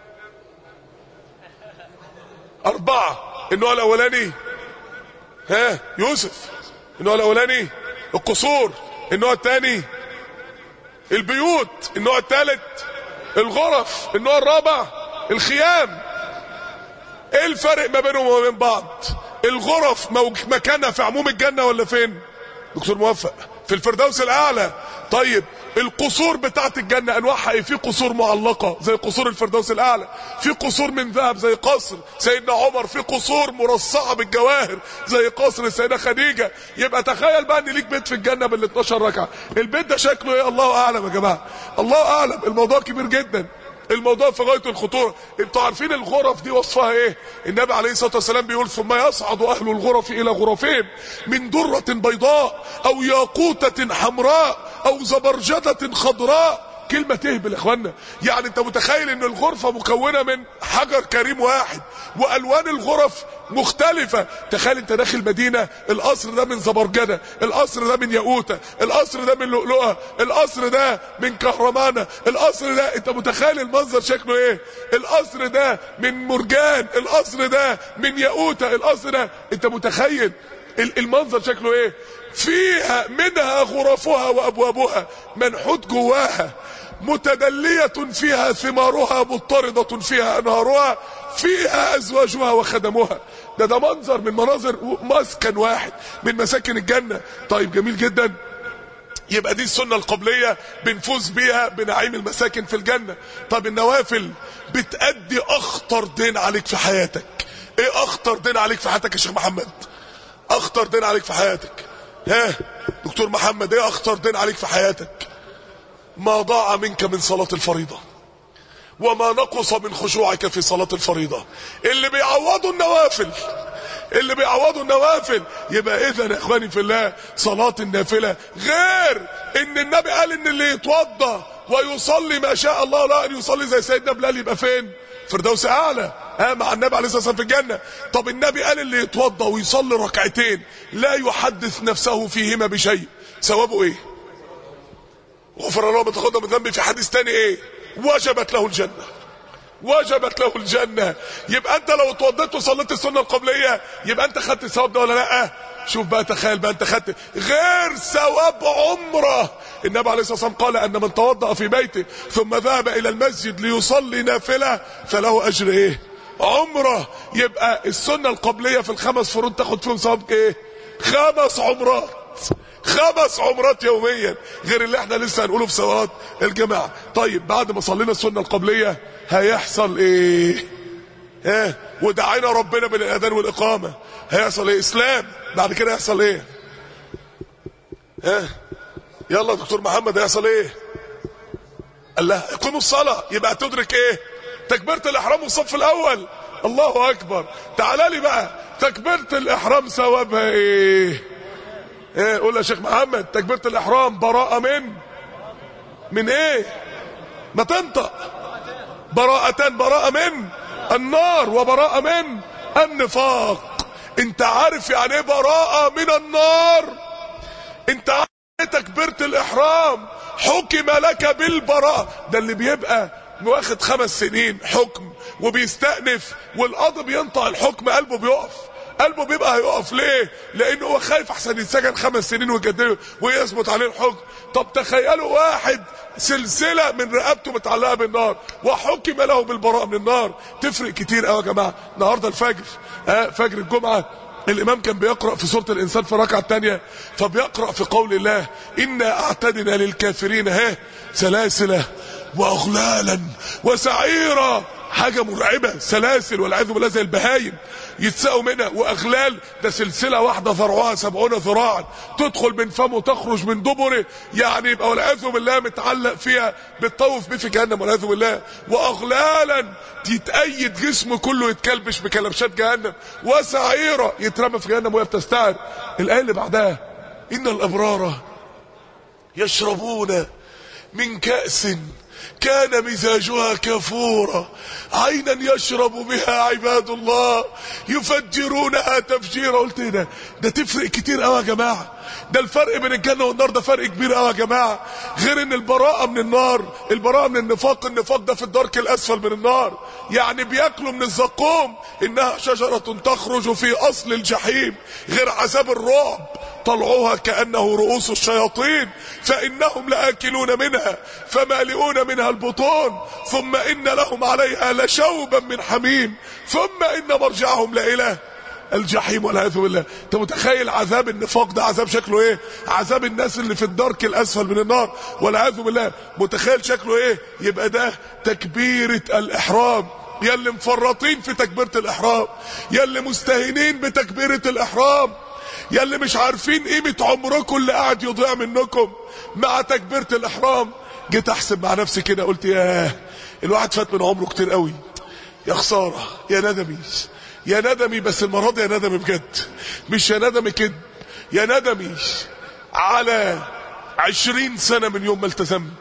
اربعه النوع الاولاني ها يوسف النوع الاولاني القصور النوع الثاني البيوت النوع الثالث الغرف النوع الرابع الخيام ايه الفرق ما بينهم وما بين بعض الغرف مكانها في عموم الجنة ولا فين دكتور موفق في الفردوس الاعلى طيب القصور بتاعت الجنة انواعها ايه في قصور معلقة زي قصور الفردوس الاعلى في قصور من ذهب زي قصر سيدنا عمر في قصور مرصعة بالجواهر زي قصر السيدة خديجة يبقى تخيل بقى ان ليك بيت في الجنة بال 12 ركعة البيت ده شكله ايه الله اعلم يا جماعة الله اعلم الموضوع كبير جدا الموضوع في غايه الخطوره انتوا عارفين الغرف دي وصفها ايه النبي عليه الصلاه والسلام بيقول ثم يصعد اهل الغرف الى غرفهم من دره بيضاء او ياقوته حمراء او زبرجده خضراء كلمة تهبل يا اخوانا يعني انت متخيل ان الغرفة مكونة من حجر كريم واحد والوان الغرف مختلفة تخيل انت داخل مدينة القصر ده من زبرجدة القصر ده من ياقوتة القصر ده من لؤلؤة القصر ده من كهرمانة القصر ده انت متخيل المنظر شكله ايه القصر ده من مرجان القصر ده من ياقوتة القصر ده انت متخيل المنظر شكله ايه فيها منها غرفها وابوابها منحوت جواها متدلية فيها ثمارها مضطردة فيها انهارها فيها ازواجها وخدمها ده ده منظر من مناظر مسكن واحد من مساكن الجنة طيب جميل جدا يبقى دي السنة القبلية بنفوز بيها بنعيم المساكن في الجنة طب النوافل بتأدي اخطر دين عليك في حياتك ايه اخطر دين عليك في حياتك يا شيخ محمد اخطر دين عليك في حياتك ها دكتور محمد ايه اخطر دين عليك في حياتك ما ضاع منك من صلاة الفريضة وما نقص من خشوعك في صلاة الفريضة اللي بيعوضوا النوافل اللي بيعوضوا النوافل يبقى اذا يا اخواني في الله صلاة النافلة غير ان النبي قال ان اللي يتوضى ويصلي ما شاء الله لا ان يصلي زي سيدنا بلال يبقى فين فردوس اعلى ها مع النبي عليه الصلاه والسلام في الجنه طب النبي قال اللي يتوضى ويصلي ركعتين لا يحدث نفسه فيهما بشيء ثوابه ايه غفر الله ما تقدم من ذنبي في حديث تاني ايه وجبت له الجنه وجبت له الجنة يبقى انت لو اتوضيت وصليت السنة القبلية يبقى انت خدت الثواب ده ولا لا شوف بقى تخيل بقى انت خدت غير ثواب عمره النبي عليه الصلاة والسلام قال ان من توضأ في بيته ثم ذهب الى المسجد ليصلي نافلة فله اجر ايه عمره يبقى السنة القبلية في الخمس فروض تاخد فيهم ثواب ايه خمس عمرات خمس عمرات يوميا غير اللي احنا لسه هنقوله في صلاه الجماعه طيب بعد ما صلينا السنه القبليه هيحصل ايه ها ودعينا ربنا بالاذان والاقامه هيحصل ايه اسلام بعد كده يحصل ايه ها يلا يا دكتور محمد هيحصل ايه قال لها يقيموا الصلاه يبقى تدرك ايه تكبيره الاحرام والصف الاول الله اكبر تعالى لي بقى تكبيره الاحرام ثوابها ايه ايه قول يا شيخ محمد تكبيرة الاحرام براءة من من ايه ما تنطق براءة براءة من النار وبراءة من النفاق انت عارف يعني ايه براءة من النار انت عارف ايه تكبيرة الاحرام حكم لك بالبراءة ده اللي بيبقى واخد خمس سنين حكم وبيستأنف والقاضي بينطق الحكم قلبه بيقف قلبه بيبقى هيقف ليه لانه هو خايف احسن يتسجن خمس سنين ويجدده ويثبت عليه الحكم طب تخيلوا واحد سلسلة من رقبته متعلقة بالنار وحكم له بالبراءة من النار تفرق كتير قوي يا جماعة النهاردة الفجر اه فجر الجمعة الامام كان بيقرأ في سورة الانسان في الركعة الثانية فبيقرأ في قول الله انا اعتدنا للكافرين ها سلاسلة واغلالا وسعيرا حاجة مرعبة سلاسل والعياذ بالله زي البهايم يتسقوا منها واغلال ده سلسلة واحدة ذرعها سبعون ذراعا تدخل من فمه وتخرج من دبره يعني يبقى والعياذ بالله متعلق فيها بتطوف بيه في جهنم والعياذ بالله واغلالا يتأيد جسمه كله يتكلبش بكلبشات جهنم وسعيرة يترمى في جهنم وهي بتستعر الآية اللي بعدها إن الأبرار يشربون من كأس كان مزاجها كفورا عينا يشرب بها عباد الله يفجرونها تفجيرا قلت هنا ده تفرق كتير قوي يا جماعه ده الفرق بين الجنه والنار ده فرق كبير قوي يا جماعه غير ان البراءه من النار البراءه من النفاق النفاق ده في الدرك الاسفل من النار يعني بياكلوا من الزقوم انها شجره تخرج في اصل الجحيم غير عذاب الرعب طلعوها كأنه رؤوس الشياطين فإنهم لآكلون منها فمالئون منها البطون ثم إن لهم عليها لشوبا من حميم ثم إن مرجعهم لإله الجحيم والعياذ بالله انت متخيل عذاب النفاق ده عذاب شكله ايه عذاب الناس اللي في الدرك الاسفل من النار والعياذ بالله متخيل شكله ايه يبقى ده تكبيره الاحرام يا اللي مفرطين في تكبيره الاحرام يا اللي مستهينين بتكبيره الاحرام يا اللي مش عارفين قيمة عمركم اللي قاعد يضيع منكم مع تكبيرة الإحرام جيت أحسب مع نفسي كده قلت ياه الواحد فات من عمره كتير قوي يا خسارة يا ندمي يا ندمي بس المرة دي يا ندمي بجد مش يا ندمي كده يا ندمي على عشرين سنة من يوم ما التزمت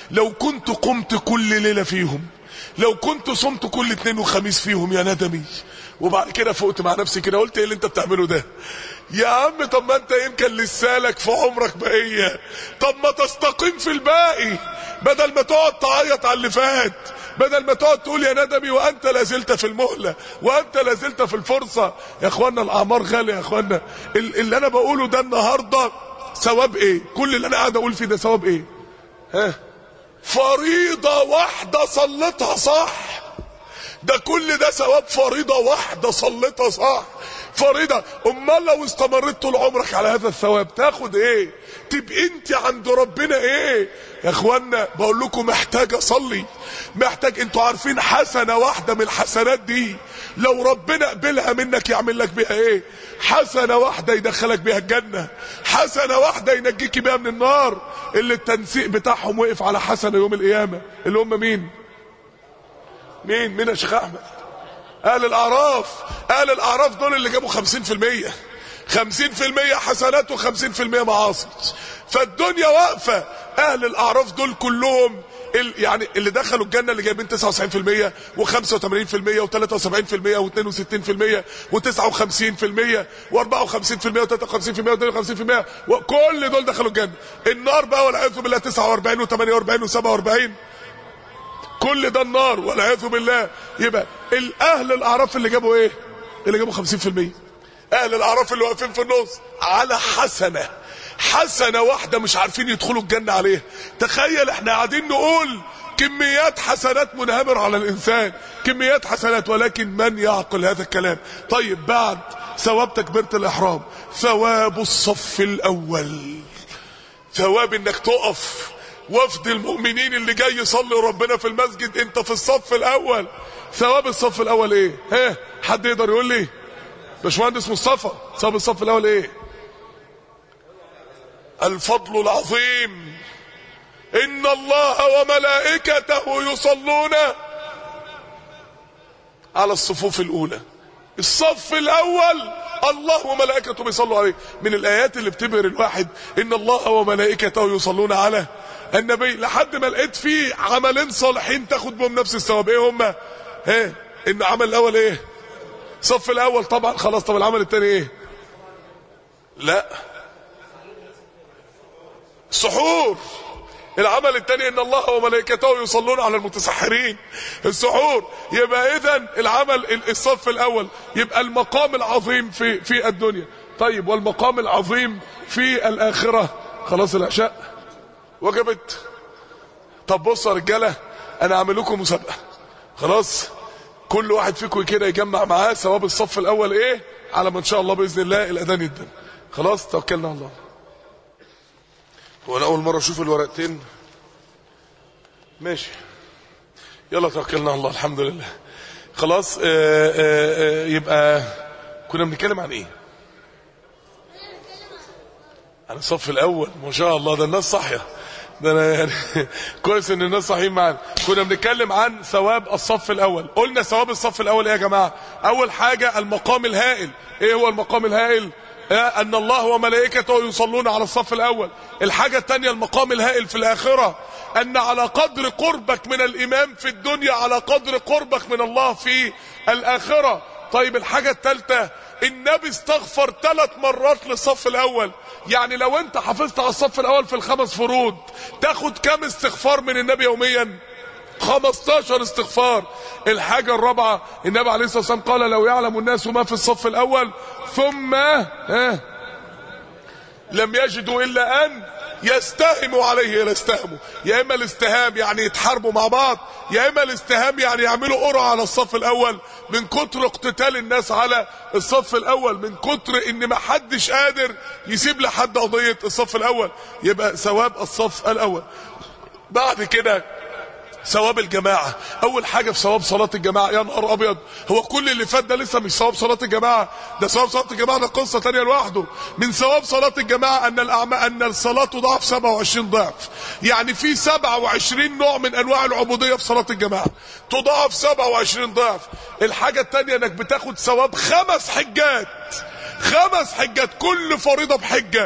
لو كنت قمت كل ليلة فيهم لو كنت صمت كل اثنين وخميس فيهم يا ندمي وبعد كده فقت مع نفسي كده قلت ايه اللي انت بتعمله ده يا عم طب ما انت يمكن لسالك في عمرك بقية طب ما تستقيم في الباقي بدل ما تقعد تعيط على اللي فات بدل ما تقعد تقول يا ندمي وانت لازلت في المهلة وانت لازلت في الفرصة يا اخوانا الاعمار غالية يا اخوانا اللي انا بقوله ده النهاردة ثواب ايه كل اللي انا قاعد اقول فيه ده ثواب ايه ها فريضة واحدة صلتها صح ده كل ده ثواب فريضة واحدة صلتها صح فريضة امال لو استمريت طول عمرك على هذا الثواب تاخد ايه تبقى انت عند ربنا ايه يا اخوانا بقول لكم محتاج اصلي محتاج انتوا عارفين حسنة واحدة من الحسنات دي لو ربنا قبلها منك يعمل لك بيها ايه حسنة واحدة يدخلك بيها الجنة حسنة واحدة ينجيك بيها من النار اللي التنسيق بتاعهم وقف على حسنة يوم القيامة اللي هم مين مين مين يا شيخ احمد اهل الاعراف اهل الاعراف دول اللي جابوا خمسين في المية خمسين في المية حسنات وخمسين في المية معاصي فالدنيا واقفة اهل الاعراف دول كلهم ال يعني اللي دخلوا الجنة اللي جايبين 99% و85% و73% و62% و59% و54% و53% و52% وكل دول دخلوا الجنة النار بقى والعياذ بالله 49 و48 و47 كل ده النار والعياذ بالله يبقى الاهل الاعراف اللي جابوا ايه اللي جابوا 50% اهل الاعراف اللي واقفين في النص على حسنه حسنه واحده مش عارفين يدخلوا الجنه عليها تخيل احنا قاعدين نقول كميات حسنات منهمر على الانسان كميات حسنات ولكن من يعقل هذا الكلام طيب بعد ثواب تكبيره الاحرام ثواب الصف الاول ثواب انك تقف وفد المؤمنين اللي جاي يصلي ربنا في المسجد انت في الصف الاول ثواب الصف الاول ايه ها حد يقدر يقول لي باشمهندس مصطفى ثواب الصف الاول ايه الفضل العظيم ان الله وملائكته يصلون على الصفوف الاولى الصف الاول الله وملائكته بيصلوا عليه من الايات اللي بتبهر الواحد ان الله وملائكته يصلون على النبي لحد ما لقيت فيه عملين صالحين تاخد بهم نفس الثواب ايه هما ها ان عمل الاول ايه صف الاول طبعا خلاص طب العمل الثاني ايه لا سحور العمل الثاني ان الله وملائكته يصلون على المتسحرين السحور يبقى اذا العمل الصف الاول يبقى المقام العظيم في في الدنيا طيب والمقام العظيم في الاخره خلاص العشاء وجبت طب بصوا يا رجاله انا اعمل لكم مسابقه خلاص كل واحد فيكم كده يجمع معاه ثواب الصف الاول ايه على ما ان شاء الله باذن الله الاذان يدن خلاص توكلنا على الله هو انا اول مره اشوف الورقتين ماشي يلا توكلنا على الله الحمد لله خلاص آآ آآ يبقى كنا بنتكلم عن ايه عن الصف الاول ما شاء الله ده الناس صاحيه ده انا يعني كويس ان الناس صاحيين معانا كنا بنتكلم عن ثواب الصف الاول قلنا ثواب الصف الاول ايه يا جماعه اول حاجه المقام الهائل ايه هو المقام الهائل ان الله وملائكته يصلون على الصف الاول الحاجة الثانية المقام الهائل في الاخرة ان على قدر قربك من الامام في الدنيا على قدر قربك من الله في الاخرة طيب الحاجة الثالثة النبي استغفر ثلاث مرات للصف الاول يعني لو انت حافظت على الصف الاول في الخمس فروض تاخد كم استغفار من النبي يوميا 15 استغفار الحاجة الرابعة النبي عليه الصلاة والسلام قال لو يعلم الناس ما في الصف الأول ثم ها لم يجدوا إلا أن يستهموا عليه يستهموا يا إما الاستهام يعني يتحاربوا مع بعض يا إما الاستهام يعني يعملوا قرعة على الصف الأول من كتر اقتتال الناس على الصف الأول من كتر إن ما حدش قادر يسيب لحد قضية الصف الأول يبقى ثواب الصف الأول بعد كده ثواب الجماعة اول حاجة في ثواب صلاة الجماعة يا نهار ابيض هو كل اللي فات ده لسه مش ثواب صلاة الجماعة ده ثواب صلاة الجماعة ده قصة تانية لوحده من ثواب صلاة الجماعة ان الاعمال ان الصلاة تضاعف 27 ضعف يعني في 27 نوع من انواع العبودية في صلاة الجماعة تضاعف 27 ضعف الحاجة التانية انك بتاخد ثواب خمس حجات خمس حجات كل فريضة بحجة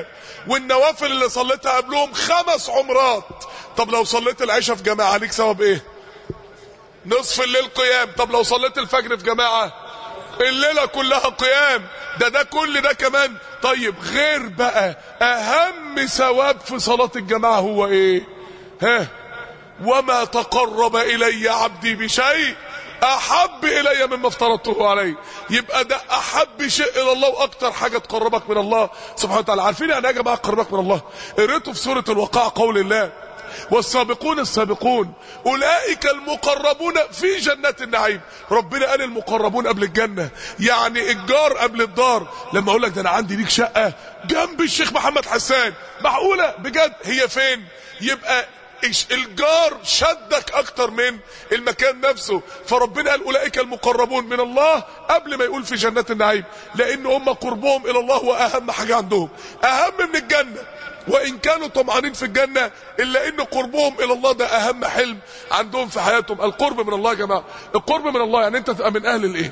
والنوافل اللي صليتها قبلهم خمس عمرات طب لو صليت العشاء في جماعه ليك ثواب ايه نصف الليل قيام طب لو صليت الفجر في جماعه الليله كلها قيام ده ده كل ده كمان طيب غير بقى اهم ثواب في صلاه الجماعه هو ايه ها وما تقرب الي عبدي بشيء احب الي مما افترضته عليه يبقى ده احب شيء الى الله واكتر حاجه تقربك من الله سبحانه وتعالى عارفين يعني ايه يا جماعه تقربك من الله قريته في سوره الوقاع قول الله والسابقون السابقون اولئك المقربون في جنات النعيم ربنا قال المقربون قبل الجنه يعني الجار قبل الدار لما اقول لك ده انا عندي ليك شقه جنب الشيخ محمد حسان معقوله بجد هي فين يبقى الجار شدك اكتر من المكان نفسه فربنا قال اولئك المقربون من الله قبل ما يقول في جنات النعيم لان هم قربهم الى الله واهم حاجه عندهم اهم من الجنه وان كانوا طمعانين في الجنه الا ان قربهم الى الله ده اهم حلم عندهم في حياتهم القرب من الله يا جماعه القرب من الله يعني انت تبقى من اهل الايه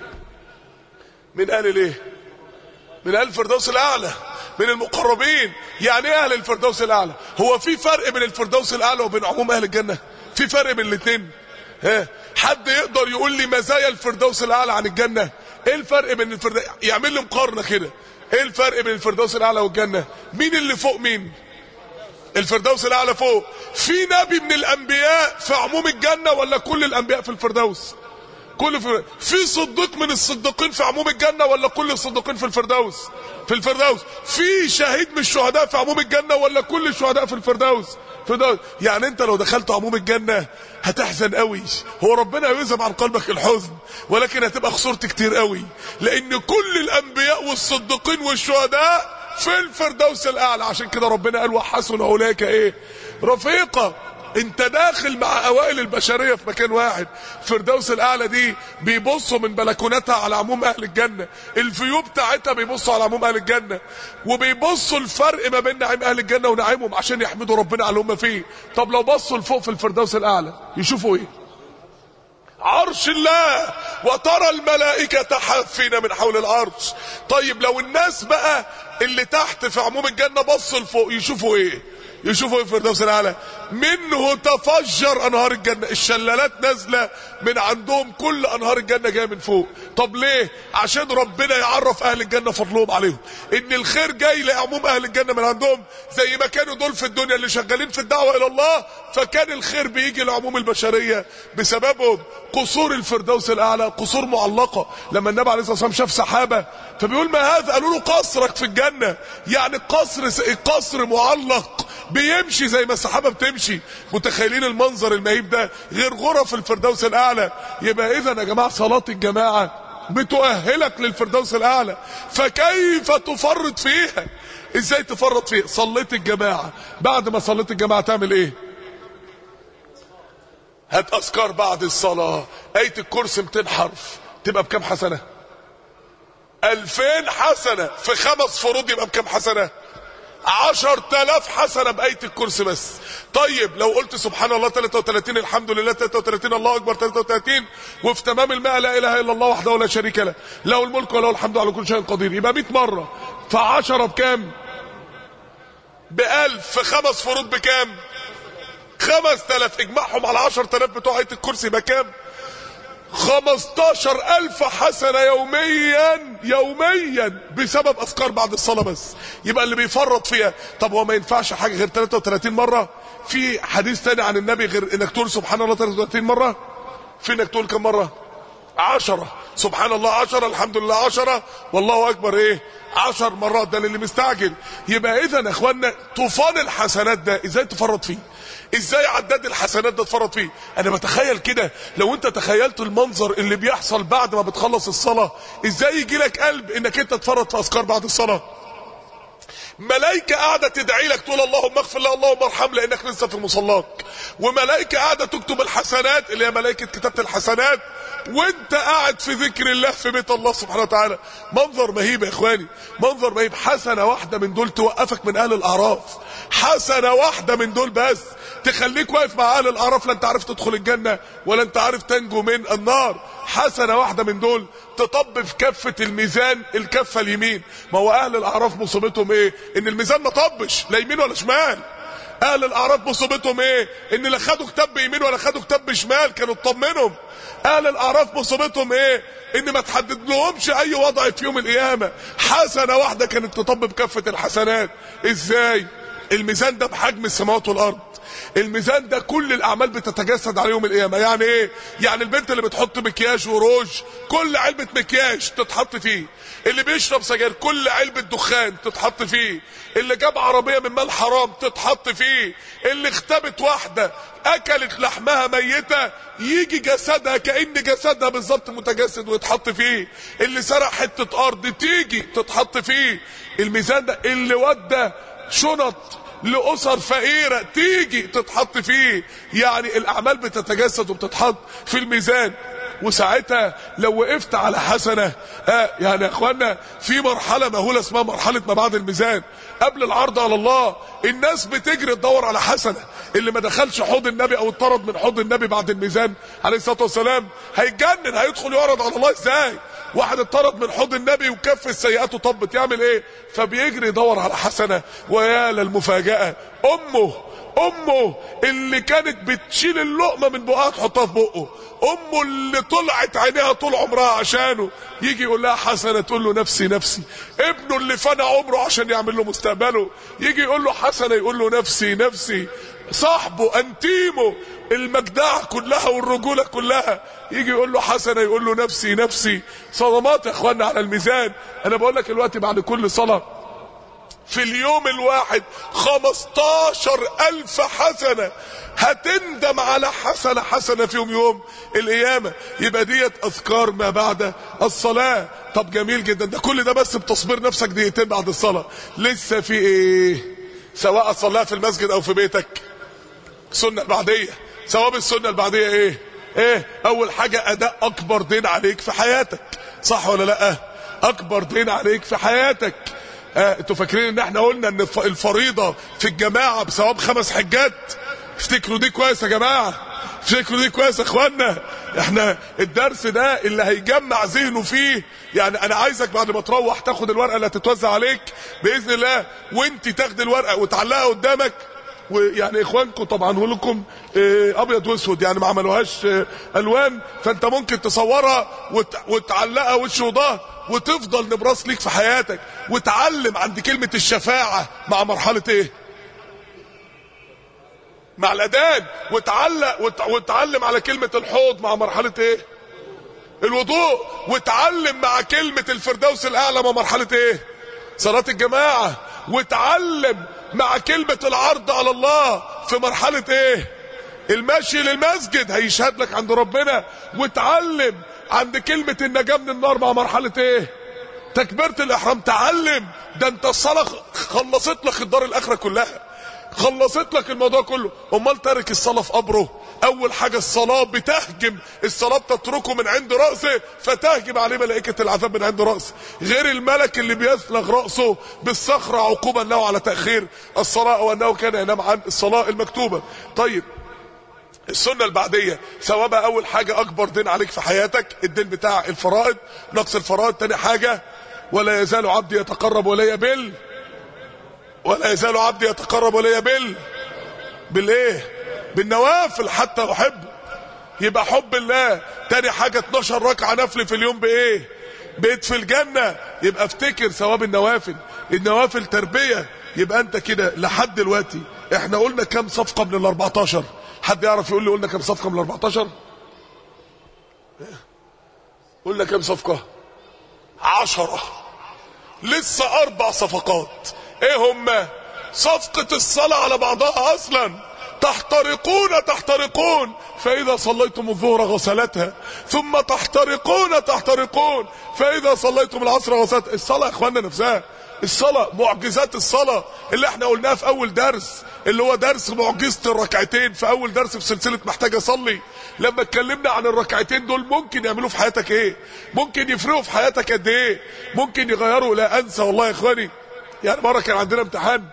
من اهل الايه من اهل الفردوس الاعلى من المقربين يعني ايه اهل الفردوس الاعلى هو في فرق بين الفردوس الاعلى وبين عموم اهل الجنه في فرق بين الاثنين ها حد يقدر يقول لي مزايا الفردوس الاعلى عن الجنه ايه الفرق بين الفردوس يعمل لي مقارنه كده ايه الفرق بين الفردوس الاعلى والجنه مين اللي فوق مين الفردوس الاعلى فوق في نبي من الانبياء في عموم الجنه ولا كل الانبياء في الفردوس كل في, في صديق من الصديقين في عموم الجنه ولا كل الصديقين في الفردوس في الفردوس في شهيد من الشهداء في عموم الجنه ولا كل الشهداء في الفردوس فردوس يعني انت لو دخلت عموم الجنه هتحزن قوي هو ربنا يذهب عن قلبك الحزن ولكن هتبقى خسرت كتير قوي لان كل الانبياء والصديقين والشهداء في الفردوس الاعلى عشان كده ربنا قال وحسن اولئك ايه رفيقا انت داخل مع اوائل البشريه في مكان واحد الفردوس الاعلى دي بيبصوا من بلكوناتها على عموم اهل الجنه الفيو بتاعتها بيبصوا على عموم اهل الجنه وبيبصوا الفرق ما بين نعيم اهل الجنه ونعيمهم عشان يحمدوا ربنا على اللي هم فيه طب لو بصوا لفوق في الفردوس الاعلى يشوفوا ايه عرش الله وترى الملائكة حافين من حول العرش طيب لو الناس بقى اللي تحت في عموم الجنة بصوا لفوق يشوفوا ايه يشوفوا ايه في الفردوس الاعلى منه تفجر انهار الجنه الشلالات نازله من عندهم كل انهار الجنه جايه من فوق طب ليه عشان ربنا يعرف اهل الجنه فضلهم عليهم ان الخير جاي لعموم اهل الجنه من عندهم زي ما كانوا دول في الدنيا اللي شغالين في الدعوه الى الله فكان الخير بيجي لعموم البشريه بسببهم قصور الفردوس الاعلى قصور معلقه لما النبي عليه الصلاه والسلام شاف سحابه فبيقول ما هذا قالوا له قصرك في الجنه يعني القصر القصر معلق بيمشي زي ما السحابه بتمشي متخيلين المنظر المهيب ده غير غرف الفردوس الاعلى يبقى اذا يا جماعه صلاه الجماعه بتؤهلك للفردوس الاعلى فكيف تفرط فيها ازاي تفرط فيها صليت الجماعه بعد ما صليت الجماعه تعمل ايه هات اذكار بعد الصلاه ايه الكرسي 200 حرف تبقى بكام حسنه 2000 حسنه في خمس فروض يبقى بكام حسنه عشر تلاف حسنة بآية الكرسي بس طيب لو قلت سبحان الله 33 الحمد لله 33 الله أكبر 33 وفي تمام الماء لا إله إلا الله وحده لا شريك له له الملك وله الحمد على كل شيء قدير يبقى 100 مرة فعشرة بكام بألف في خمس فروض بكام خمس تلاف اجمعهم على عشر تلاف بتوع آية الكرسي بكام خمستاشر ألف حسنة يوميا يوميا بسبب أذكار بعد الصلاة بس يبقى اللي بيفرط فيها طب هو ما ينفعش حاجة غير 33 مرة في حديث تاني عن النبي غير انك تقول سبحان الله 33 مرة في انك تقول كم مرة عشرة سبحان الله عشرة الحمد لله عشرة والله أكبر إيه عشر مرات ده اللي مستعجل يبقى إذا يا إخوانا طوفان الحسنات ده إزاي تفرط فيه ازاي عداد الحسنات ده اتفرط فيه انا بتخيل كده لو انت تخيلت المنظر اللي بيحصل بعد ما بتخلص الصلاة ازاي يجي لك قلب انك انت تفرط في اذكار بعد الصلاة ملائكة قاعدة تدعي لك تقول اللهم اغفر لي اللهم ارحم لانك لسه في مصلاك وملائكة قاعدة تكتب الحسنات اللي هي ملائكة كتابة الحسنات وانت قاعد في ذكر الله في بيت الله سبحانه وتعالى منظر مهيب يا اخواني منظر مهيب حسنة واحدة من دول توقفك من اهل الاعراف حسنة واحدة من دول بس تخليك واقف مع اهل الاعراف لا انت عارف تدخل الجنة ولا انت عارف تنجو من النار حسنة واحدة من دول تطب في كفة الميزان الكفة اليمين ما هو اهل الاعراف مصيبتهم ايه ان الميزان ما طبش لا يمين ولا شمال اهل الاعراف مصيبتهم ايه ان لا خدوا كتاب بيمين ولا خدوا كتاب بشمال كانوا اطمنهم اهل الاعراف مصيبتهم ايه ان ما تحدد لهمش اي وضع في يوم القيامه حسنه واحده كانت تطب بكفه الحسنات ازاي الميزان ده بحجم السماوات والارض الميزان ده كل الاعمال بتتجسد على يوم القيامه يعني ايه يعني البنت اللي بتحط مكياج وروج كل علبه مكياج تتحط فيه اللي بيشرب سجاير كل علبه دخان تتحط فيه اللي جاب عربيه من مال حرام تتحط فيه اللي اختبت واحده اكلت لحمها ميته يجي جسدها كان جسدها بالظبط متجسد ويتحط فيه اللي سرق حته ارض تيجي تتحط فيه الميزان ده اللي ودى شنط لأسر فقيرة تيجي تتحط فيه يعني الأعمال بتتجسد وبتتحط في الميزان وساعتها لو وقفت على حسنة آه يعني يا اخوانا في مرحلة مهولة اسمها مرحلة ما بعد الميزان قبل العرض على الله الناس بتجري تدور على حسنة اللي ما دخلش حوض النبي او اتطرد من حوض النبي بعد الميزان عليه الصلاة والسلام هيتجنن هيدخل يعرض على الله ازاي واحد اتطرد من حوض النبي وكف السيئات وطبت يعمل ايه فبيجري يدور على حسنة ويا للمفاجأة امه امه اللي كانت بتشيل اللقمه من بقها تحطها في بقه امه اللي طلعت عينيها طول عمرها عشانه يجي يقول لها حسنه تقول له نفسي نفسي ابنه اللي فنى عمره عشان يعمل له مستقبله يجي يقول له حسنه يقول له نفسي نفسي صاحبه انتيمه المجدعه كلها والرجوله كلها يجي يقول له حسنه يقول له نفسي نفسي صدمات يا اخوانا على الميزان انا بقول لك دلوقتي بعد كل صلاه في اليوم الواحد خمستاشر الف حسنة هتندم على حسنة حسنة في يوم يوم القيامة يبقى ديت اذكار ما بعد الصلاة طب جميل جدا ده كل ده بس بتصبير نفسك دقيقتين بعد الصلاة لسه في ايه سواء صلاة في المسجد او في بيتك سنة البعدية ثواب السنة البعدية ايه ايه اول حاجة اداء اكبر دين عليك في حياتك صح ولا لا اكبر دين عليك في حياتك آه انتوا فاكرين ان احنا قلنا ان الفريضة في الجماعة بثواب خمس حجات افتكروا دي كويس يا جماعة افتكروا دي كويس يا اخوانا احنا الدرس ده اللي هيجمع ذهنه فيه يعني انا عايزك بعد ما تروح تاخد الورقة اللي هتتوزع عليك باذن الله وانت تاخد الورقة وتعلقها قدامك ويعني اخوانكم طبعا لكم اه ابيض واسود يعني ما عملوهاش اه الوان فانت ممكن تصورها وت... وتعلقها وش وظهر وتفضل نبراس ليك في حياتك وتعلم عند كلمة الشفاعة مع مرحلة ايه مع الاذان وتعلق وت... وتعلم على كلمة الحوض مع مرحلة ايه الوضوء وتعلم مع كلمة الفردوس الاعلى مع مرحلة ايه صلاة الجماعة وتعلم مع كلمة العرض على الله في مرحلة ايه المشي للمسجد هيشهد لك عند ربنا وتعلم عند كلمة النجاة من النار مع مرحلة ايه تكبيرة الاحرام تعلم ده انت الصلاة خلصت لك الدار الاخرة كلها خلصت لك الموضوع كله امال تارك الصلاة في قبره اول حاجة الصلاة بتهجم الصلاة بتتركه من عند رأسه فتهجم عليه ملائكة العذاب من عند رأسه غير الملك اللي بيسلغ رأسه بالصخرة عقوبا له على تأخير الصلاة او انه كان ينام عن الصلاة المكتوبة طيب السنة البعدية ثوابها اول حاجة اكبر دين عليك في حياتك الدين بتاع الفرائض نقص الفرائض تاني حاجة ولا يزال عبدي يتقرب الي بال ولا يزال عبدي يتقرب الي بال بالايه بالنوافل حتى احبه يبقى حب الله تاني حاجة 12 ركعة نفل في اليوم بايه بيت في الجنة يبقى افتكر ثواب النوافل النوافل تربية يبقى انت كده لحد دلوقتي احنا قلنا كام صفقة من ال 14 حد يعرف يقول لي قلنا كام صفقة من ال 14 قلنا كام صفقة عشرة لسه اربع صفقات ايه هما صفقة الصلاة على بعضها اصلا تحترقون تحترقون فإذا صليتم الظهر غسلتها ثم تحترقون تحترقون فإذا صليتم العصر غسلتها الصلاة يا اخوانا نفسها الصلاة معجزات الصلاة اللي احنا قلناها في اول درس اللي هو درس معجزة الركعتين في اول درس في سلسلة محتاج اصلي لما اتكلمنا عن الركعتين دول ممكن يعملوا في حياتك ايه ممكن يفرقوا في حياتك قد ايه ممكن يغيروا لا انسى والله يا اخواني يعني مرة كان عندنا امتحان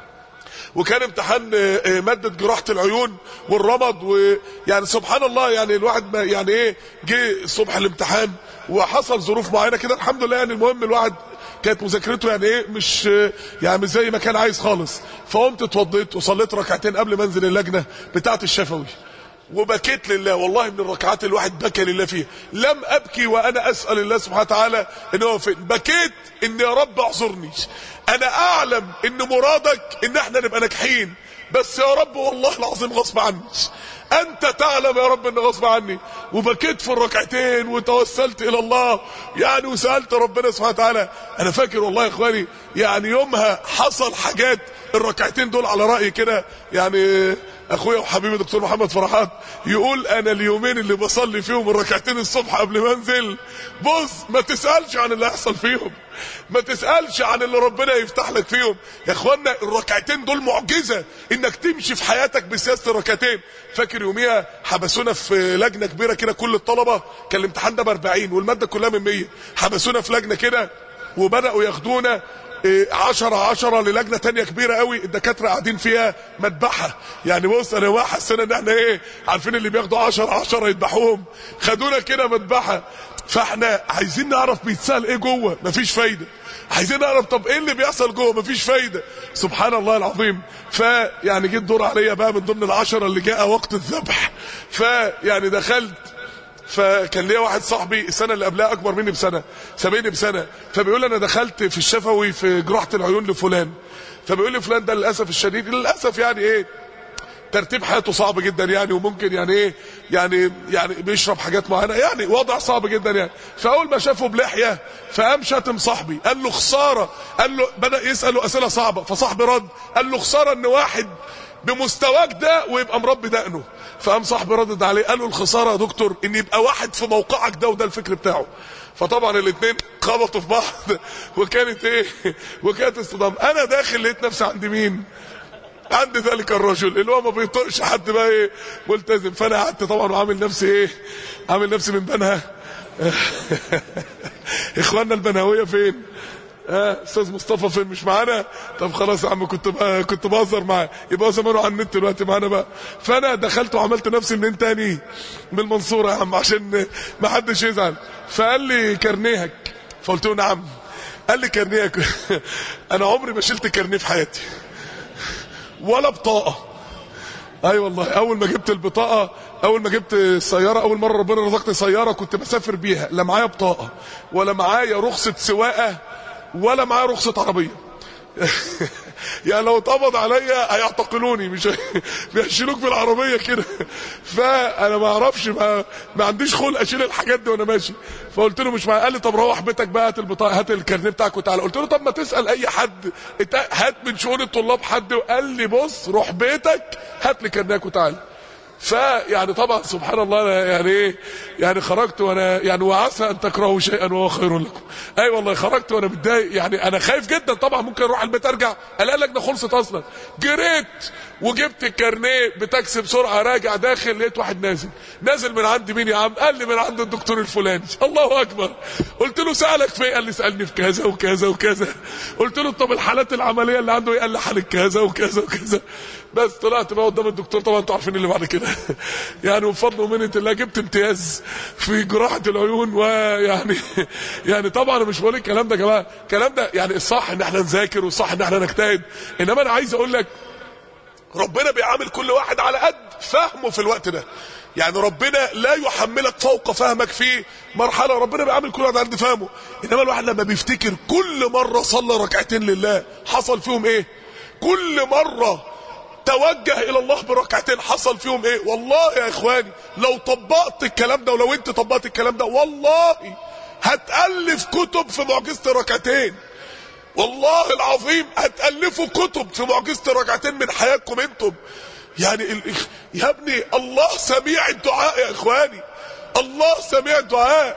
وكان امتحان مادة جراحة العيون والرمد ويعني سبحان الله يعني الواحد ما يعني ايه جه الصبح الامتحان وحصل ظروف معينة كده الحمد لله يعني المهم الواحد كانت مذاكرته يعني ايه مش يعني مش زي ما كان عايز خالص فقمت اتوضيت وصليت ركعتين قبل ما انزل اللجنة بتاعة الشفوي وبكيت لله والله من الركعات الواحد بكى لله فيها لم ابكي وانا اسال الله سبحانه وتعالى ان هو فين بكيت ان يا رب اعذرني انا اعلم ان مرادك ان احنا نبقى ناجحين بس يا رب والله العظيم غصب عني انت تعلم يا رب ان غصب عني وبكيت في الركعتين وتوسلت الى الله يعني وسالت ربنا سبحانه وتعالى انا فاكر والله يا اخواني يعني يومها حصل حاجات الركعتين دول على رايي كده يعني اخويا وحبيبي دكتور محمد فرحات يقول انا اليومين اللي بصلي فيهم الركعتين الصبح قبل ما انزل بص ما تسالش عن اللي هيحصل فيهم ما تسالش عن اللي ربنا يفتح لك فيهم يا اخوانا الركعتين دول معجزه انك تمشي في حياتك بسياسه الركعتين فاكر يوميها حبسونا في لجنه كبيره كده كل الطلبه كان الامتحان ده ب 40 والماده كلها من 100 حبسونا في لجنه كده وبداوا ياخدونا عشرة عشرة للجنة تانية كبيرة قوي الدكاترة قاعدين فيها مذبحة يعني بص انا واحد حسينا ان احنا ايه عارفين اللي بياخدوا عشرة عشرة يذبحوهم خدونا كده مذبحة فاحنا عايزين نعرف بيتسال ايه جوه مفيش فايدة عايزين نعرف طب ايه اللي بيحصل جوه مفيش فايدة سبحان الله العظيم فيعني جيت دور عليا بقى من ضمن العشرة اللي جاء وقت الذبح فيعني دخلت فكان ليا واحد صاحبي السنه اللي قبلها اكبر مني بسنه سابقني بسنه فبيقول لي انا دخلت في الشفوي في جراحه العيون لفلان فبيقول لي فلان ده للاسف الشديد للاسف يعني ايه ترتيب حياته صعب جدا يعني وممكن يعني ايه يعني يعني بيشرب حاجات معينه يعني وضع صعب جدا يعني فاول ما شافه بلحيه فقام شاتم صاحبي قال له خساره قال له بدا يساله اسئله صعبه فصاحبي رد قال له خساره ان واحد بمستواك ده ويبقى مربي دقنه فقام صاحبي ردد عليه قال له الخساره يا دكتور ان يبقى واحد في موقعك ده وده الفكر بتاعه فطبعا الاثنين خبطوا في بعض وكانت ايه وكانت اصطدام انا داخل لقيت نفسي عند مين عند ذلك الرجل اللي هو ما بيطقش حد بقى ايه ملتزم فانا قعدت طبعا وعامل نفسي ايه عامل نفسي من بنها اخواننا البنهويه فين اه استاذ مصطفى فين مش معانا طب خلاص يا عم كنت بقى كنت بهزر معاه يبقى زمانه على النت دلوقتي معانا بقى فانا دخلت وعملت نفسي منين تاني من المنصوره يا عم عشان ما حدش يزعل فقال لي كارنيهك فقلت له نعم قال لي كارنيهك انا عمري ما شلت كارنيه في حياتي ولا بطاقه اي أيوة والله اول ما جبت البطاقه اول ما جبت السياره اول مره ربنا رزقني سياره كنت بسافر بيها لا معايا بطاقه ولا معايا رخصه سواقه ولا معايا رخصة عربية يعني لو اتقبض عليا هيعتقلوني مش بيشيلوك بالعربية كده فانا ما اعرفش ما, ما عنديش خلق اشيل الحاجات دي وانا ماشي فقلت له مش معايا قال لي طب روح بيتك بقى هات البطاقه هات الكارنيه بتاعك وتعالى قلت له طب ما تسال اي حد هات من شؤون الطلاب حد وقال لي بص روح بيتك هات لي كارنيك وتعالى فيعني طبعا سبحان الله أنا يعني ايه يعني خرجت وانا يعني وعسى ان تكرهوا شيئا وهو خير لكم اي أيوة والله خرجت وانا متضايق يعني انا خايف جدا طبعا ممكن اروح البيت ارجع الاقي اللجنه خلصت اصلا جريت وجبت الكارنيه بتاكسي بسرعه راجع داخل لقيت واحد نازل نازل من عند مين يا عم قال لي من عند الدكتور الفلاني الله اكبر قلت له سالك في قال لي سالني في كذا وكذا وكذا قلت له طب الحالات العمليه اللي عنده ايه قال لي حاله كذا وكذا وكذا بس طلعت بقى قدام الدكتور طبعا انتوا عارفين اللي بعد كده يعني بفضل ومنه الله جبت امتياز في جراحه العيون ويعني يعني طبعا انا مش بقول الكلام ده يا جماعه الكلام ده يعني الصح ان احنا نذاكر والصح ان احنا نجتهد انما انا عايز اقول لك ربنا بيعامل كل واحد على قد فهمه في الوقت ده يعني ربنا لا يحملك فوق فهمك في مرحلة ربنا بيعامل كل واحد على قد فهمه انما الواحد لما بيفتكر كل مرة صلى ركعتين لله حصل فيهم ايه كل مرة توجه الى الله بركعتين حصل فيهم ايه والله يا اخواني لو طبقت الكلام ده ولو انت طبقت الكلام ده والله هتألف كتب في معجزة الركعتين والله العظيم هتألفوا كتب في معجزة الركعتين من حياتكم انتم يعني ال... يا ابني الله سميع الدعاء يا اخواني الله سميع الدعاء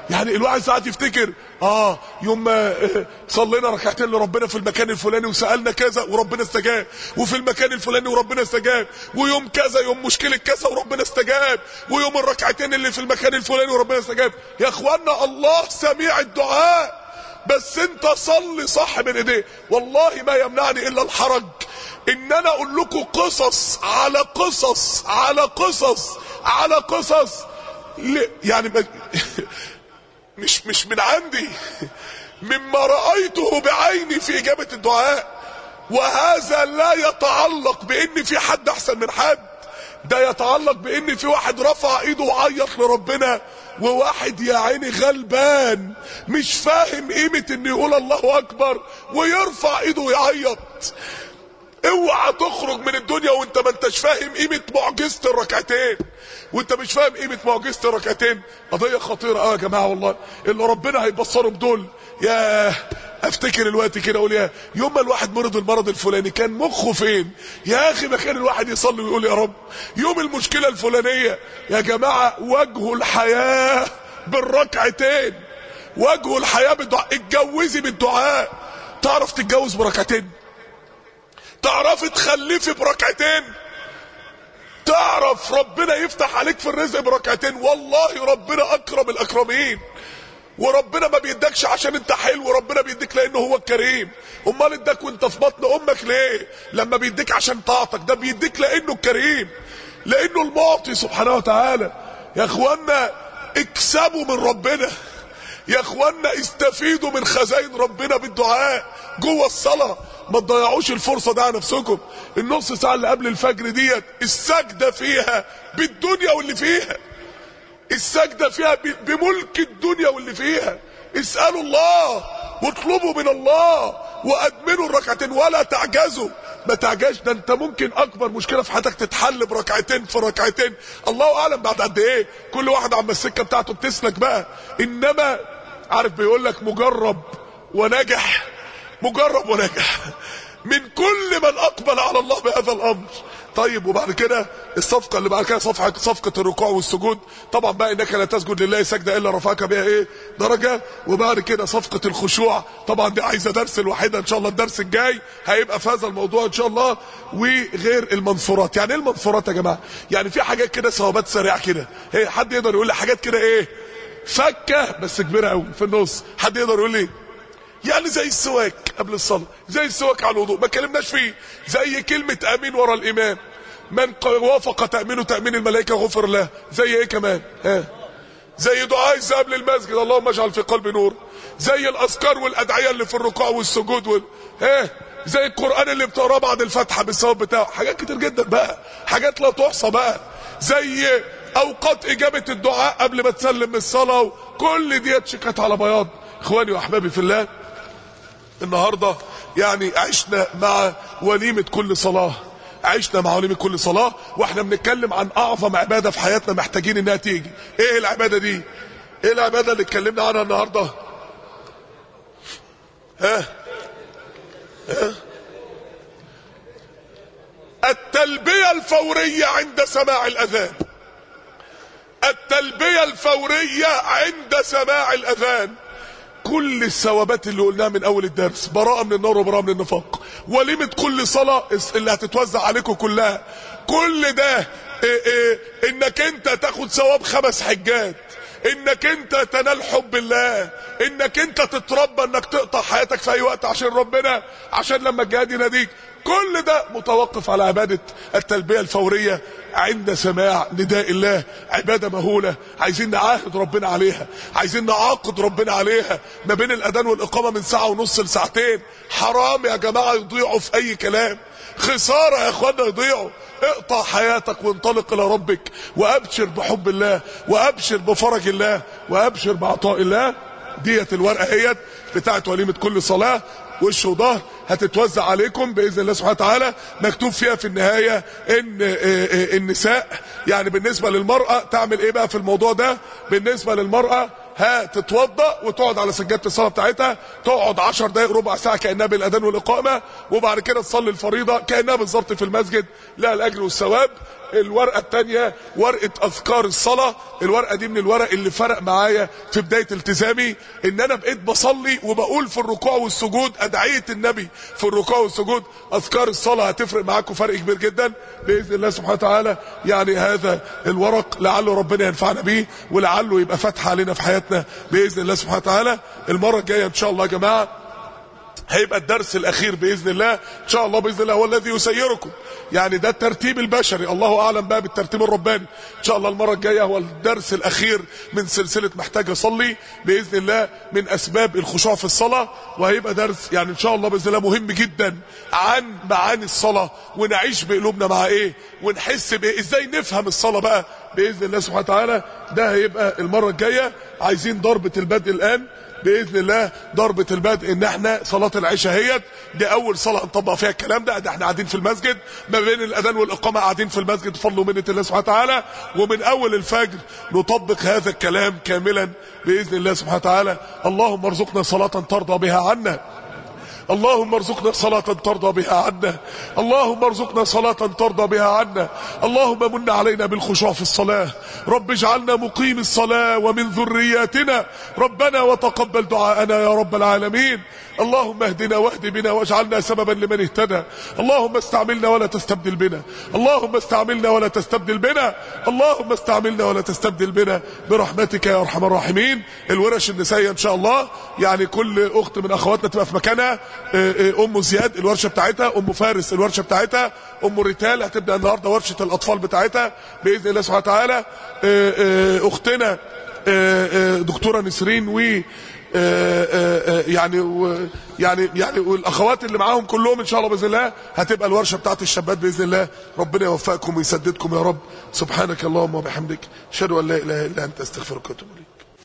يعني الواحد ساعات يفتكر اه يوم ما آه، صلينا ركعتين لربنا في المكان الفلاني وسالنا كذا وربنا استجاب وفي المكان الفلاني وربنا استجاب ويوم كذا يوم مشكله كذا وربنا استجاب ويوم الركعتين اللي في المكان الفلاني وربنا استجاب يا اخوانا الله سميع الدعاء بس انت صلي صح من ايديه والله ما يمنعني الا الحرج ان انا اقول لكم قصص على قصص على قصص على قصص ل- يعني ما- مش مش من عندي مما رأيته بعيني في إجابة الدعاء وهذا لا يتعلق بإن في حد أحسن من حد ده يتعلق بإن في واحد رفع إيده وعيط لربنا وواحد يا عيني غلبان مش فاهم قيمة إن يقول الله أكبر ويرفع إيده ويعيط اوعى تخرج من الدنيا وانت ما انتش فاهم قيمه معجزه الركعتين وانت مش فاهم قيمه معجزه الركعتين قضيه خطيره اه يا جماعه والله اللي ربنا هيبصره بدول يا افتكر الوقت كده اقول يا يوم ما الواحد مرض المرض الفلاني كان مخه فين يا اخي ما كان الواحد يصلي ويقول يا رب يوم المشكله الفلانيه يا جماعه وجه الحياه بالركعتين وجه الحياه بالدعاء اتجوزي بالدعاء تعرف تتجوز بركعتين تعرفي تخلفي بركعتين تعرف ربنا يفتح عليك في الرزق بركعتين والله ربنا اكرم الاكرمين وربنا ما بيدكش عشان انت حلو وربنا بيديك لانه هو الكريم امال اداك وانت في بطن امك ليه لما بيديك عشان طاعتك ده بيديك لانه الكريم لانه المعطي سبحانه وتعالى يا اخوانا اكسبوا من ربنا يا اخوانا استفيدوا من خزائن ربنا بالدعاء جوه الصلاه ما تضيعوش الفرصه دي على نفسكم النص ساعه اللي قبل الفجر ديت السجده فيها بالدنيا واللي فيها السجده فيها ب- بملك الدنيا واللي فيها اسالوا الله واطلبوا من الله وادمنوا الركعتين ولا تعجزوا ما تعجزش ده انت ممكن اكبر مشكله في حياتك تتحل بركعتين في ركعتين الله اعلم بعد قد ايه كل واحد عم السكه بتاعته بتسلك بقى انما عارف بيقول لك مجرب ونجح مجرب ونجح من كل من اقبل على الله بهذا الامر طيب وبعد كده الصفقه اللي بعد كده صفحه صفقه الركوع والسجود طبعا بقى انك لا تسجد لله سجده الا رفعك بها ايه درجه وبعد كده صفقه الخشوع طبعا دي عايزه درس الوحيده ان شاء الله الدرس الجاي هيبقى في هذا الموضوع ان شاء الله وغير المنصورات يعني ايه المنصورات يا جماعه يعني في حاجات كده ثوابات سريعه كده هي حد يقدر يقول لي حاجات كده ايه فكه بس كبيره قوي في النص حد يقدر يقول لي يعني زي السواك قبل الصلاة زي السواك على الوضوء ما كلمناش فيه زي كلمة امين ورا الامام من ق- وافق تأمينه تأمين الملائكة غفر له زي ايه كمان ها زي دعاء الذهاب للمسجد اللهم اجعل في قلبي نور زي الاذكار والادعية اللي في الركوع والسجود وال... ها زي القرآن اللي بتقراه بعد الفاتحة بالثواب بتاعه حاجات كتير جدا بقى حاجات لا تحصى بقى زي اوقات اجابة الدعاء قبل ما تسلم من الصلاة كل ديت شيكات على بياض اخواني واحبابي في الله النهاردة يعني عشنا مع وليمة كل صلاة عشنا مع وليمة كل صلاة واحنا بنتكلم عن اعظم عبادة في حياتنا محتاجين انها تيجي ايه العبادة دي ايه العبادة اللي اتكلمنا عنها النهاردة ها ها التلبية الفورية عند سماع الاذان التلبية الفورية عند سماع الاذان كل الثوابات اللي قلناها من اول الدرس براءة من النار وبراءة من النفاق وليمة كل صلاة اللي هتتوزع عليكم كلها كل ده إيه إيه انك انت تاخد ثواب خمس حجات انك انت تنال حب الله انك انت تتربى انك تقطع حياتك في اي وقت عشان ربنا عشان لما الجهاد يناديك كل ده متوقف على عبادة التلبية الفورية عند سماع نداء الله عبادة مهولة عايزين نعاهد ربنا عليها عايزين نعاقد ربنا عليها ما بين الأذان والإقامة من ساعة ونص لساعتين حرام يا جماعة يضيعوا في أي كلام خسارة يا اخوانا يضيعوا اقطع حياتك وانطلق الى ربك وابشر بحب الله وابشر بفرج الله وابشر بعطاء الله ديت الورقه اهيت بتاعت وليمه كل صلاه وش وظهر هتتوزع عليكم باذن الله سبحانه وتعالى مكتوب فيها في النهايه ان آه، آه، النساء يعني بالنسبه للمراه تعمل ايه بقى في الموضوع ده بالنسبه للمراه ها تتوضا وتقعد على سجاده الصلاه بتاعتها تقعد 10 دقائق ربع ساعه كانها بالاذان والاقامه وبعد كده تصلي الفريضه كانها بالظبط في المسجد لها الاجر والثواب الورقه الثانيه ورقه اذكار الصلاه الورقه دي من الورق اللي فرق معايا في بدايه التزامي ان انا بقيت بصلي وبقول في الركوع والسجود ادعيه النبي في الركوع والسجود اذكار الصلاه هتفرق معاكم فرق كبير جدا باذن الله سبحانه وتعالى يعني هذا الورق لعله ربنا ينفعنا بيه ولعله يبقى فتح علينا في حياتنا باذن الله سبحانه وتعالى المره الجايه ان شاء الله يا جماعه هيبقى الدرس الاخير باذن الله ان شاء الله باذن الله هو الذي يسيركم يعني ده الترتيب البشري الله اعلم بقى بالترتيب الرباني ان شاء الله المره الجايه هو الدرس الاخير من سلسله محتاج اصلي باذن الله من اسباب الخشوع في الصلاه وهيبقى درس يعني ان شاء الله باذن الله مهم جدا عن معاني الصلاه ونعيش بقلوبنا مع ايه ونحس بايه ازاي نفهم الصلاه بقى باذن الله سبحانه وتعالى ده هيبقى المره الجايه عايزين ضربه البدء الان باذن الله ضربه البدء ان احنا صلاه العشاء هيت دي اول صلاه نطبق فيها الكلام ده ده احنا قاعدين في المسجد ما بين الاذان والاقامه قاعدين في المسجد بفضل ومنه الله سبحانه وتعالى ومن اول الفجر نطبق هذا الكلام كاملا باذن الله سبحانه وتعالى اللهم ارزقنا صلاه ترضى بها عنا اللهم ارزقنا صلاة ترضى بها عنا اللهم ارزقنا صلاة ترضى بها عنا اللهم من علينا بالخشوع في الصلاة رب اجعلنا مقيم الصلاة ومن ذرياتنا ربنا وتقبل دعاءنا يا رب العالمين اللهم اهدنا واهد بنا واجعلنا سببا لمن اهتدى اللهم استعملنا ولا تستبدل بنا اللهم استعملنا ولا تستبدل بنا اللهم استعملنا ولا تستبدل بنا برحمتك يا ارحم الراحمين الورش النسائيه ان شاء الله يعني كل اخت من اخواتنا تبقى في مكانها ام زياد الورشه بتاعتها ام فارس الورشه بتاعتها ام ريتال هتبدا النهارده ورشه الاطفال بتاعتها باذن الله سبحانه وتعالى اختنا دكتوره نسرين و يعني و يعني يعني والاخوات اللي معاهم كلهم ان شاء الله باذن الله هتبقى الورشه بتاعت الشابات باذن الله ربنا يوفقكم ويسددكم يا رب سبحانك اللهم وبحمدك اشهد ان لا اله الا انت استغفرك واتوب اليك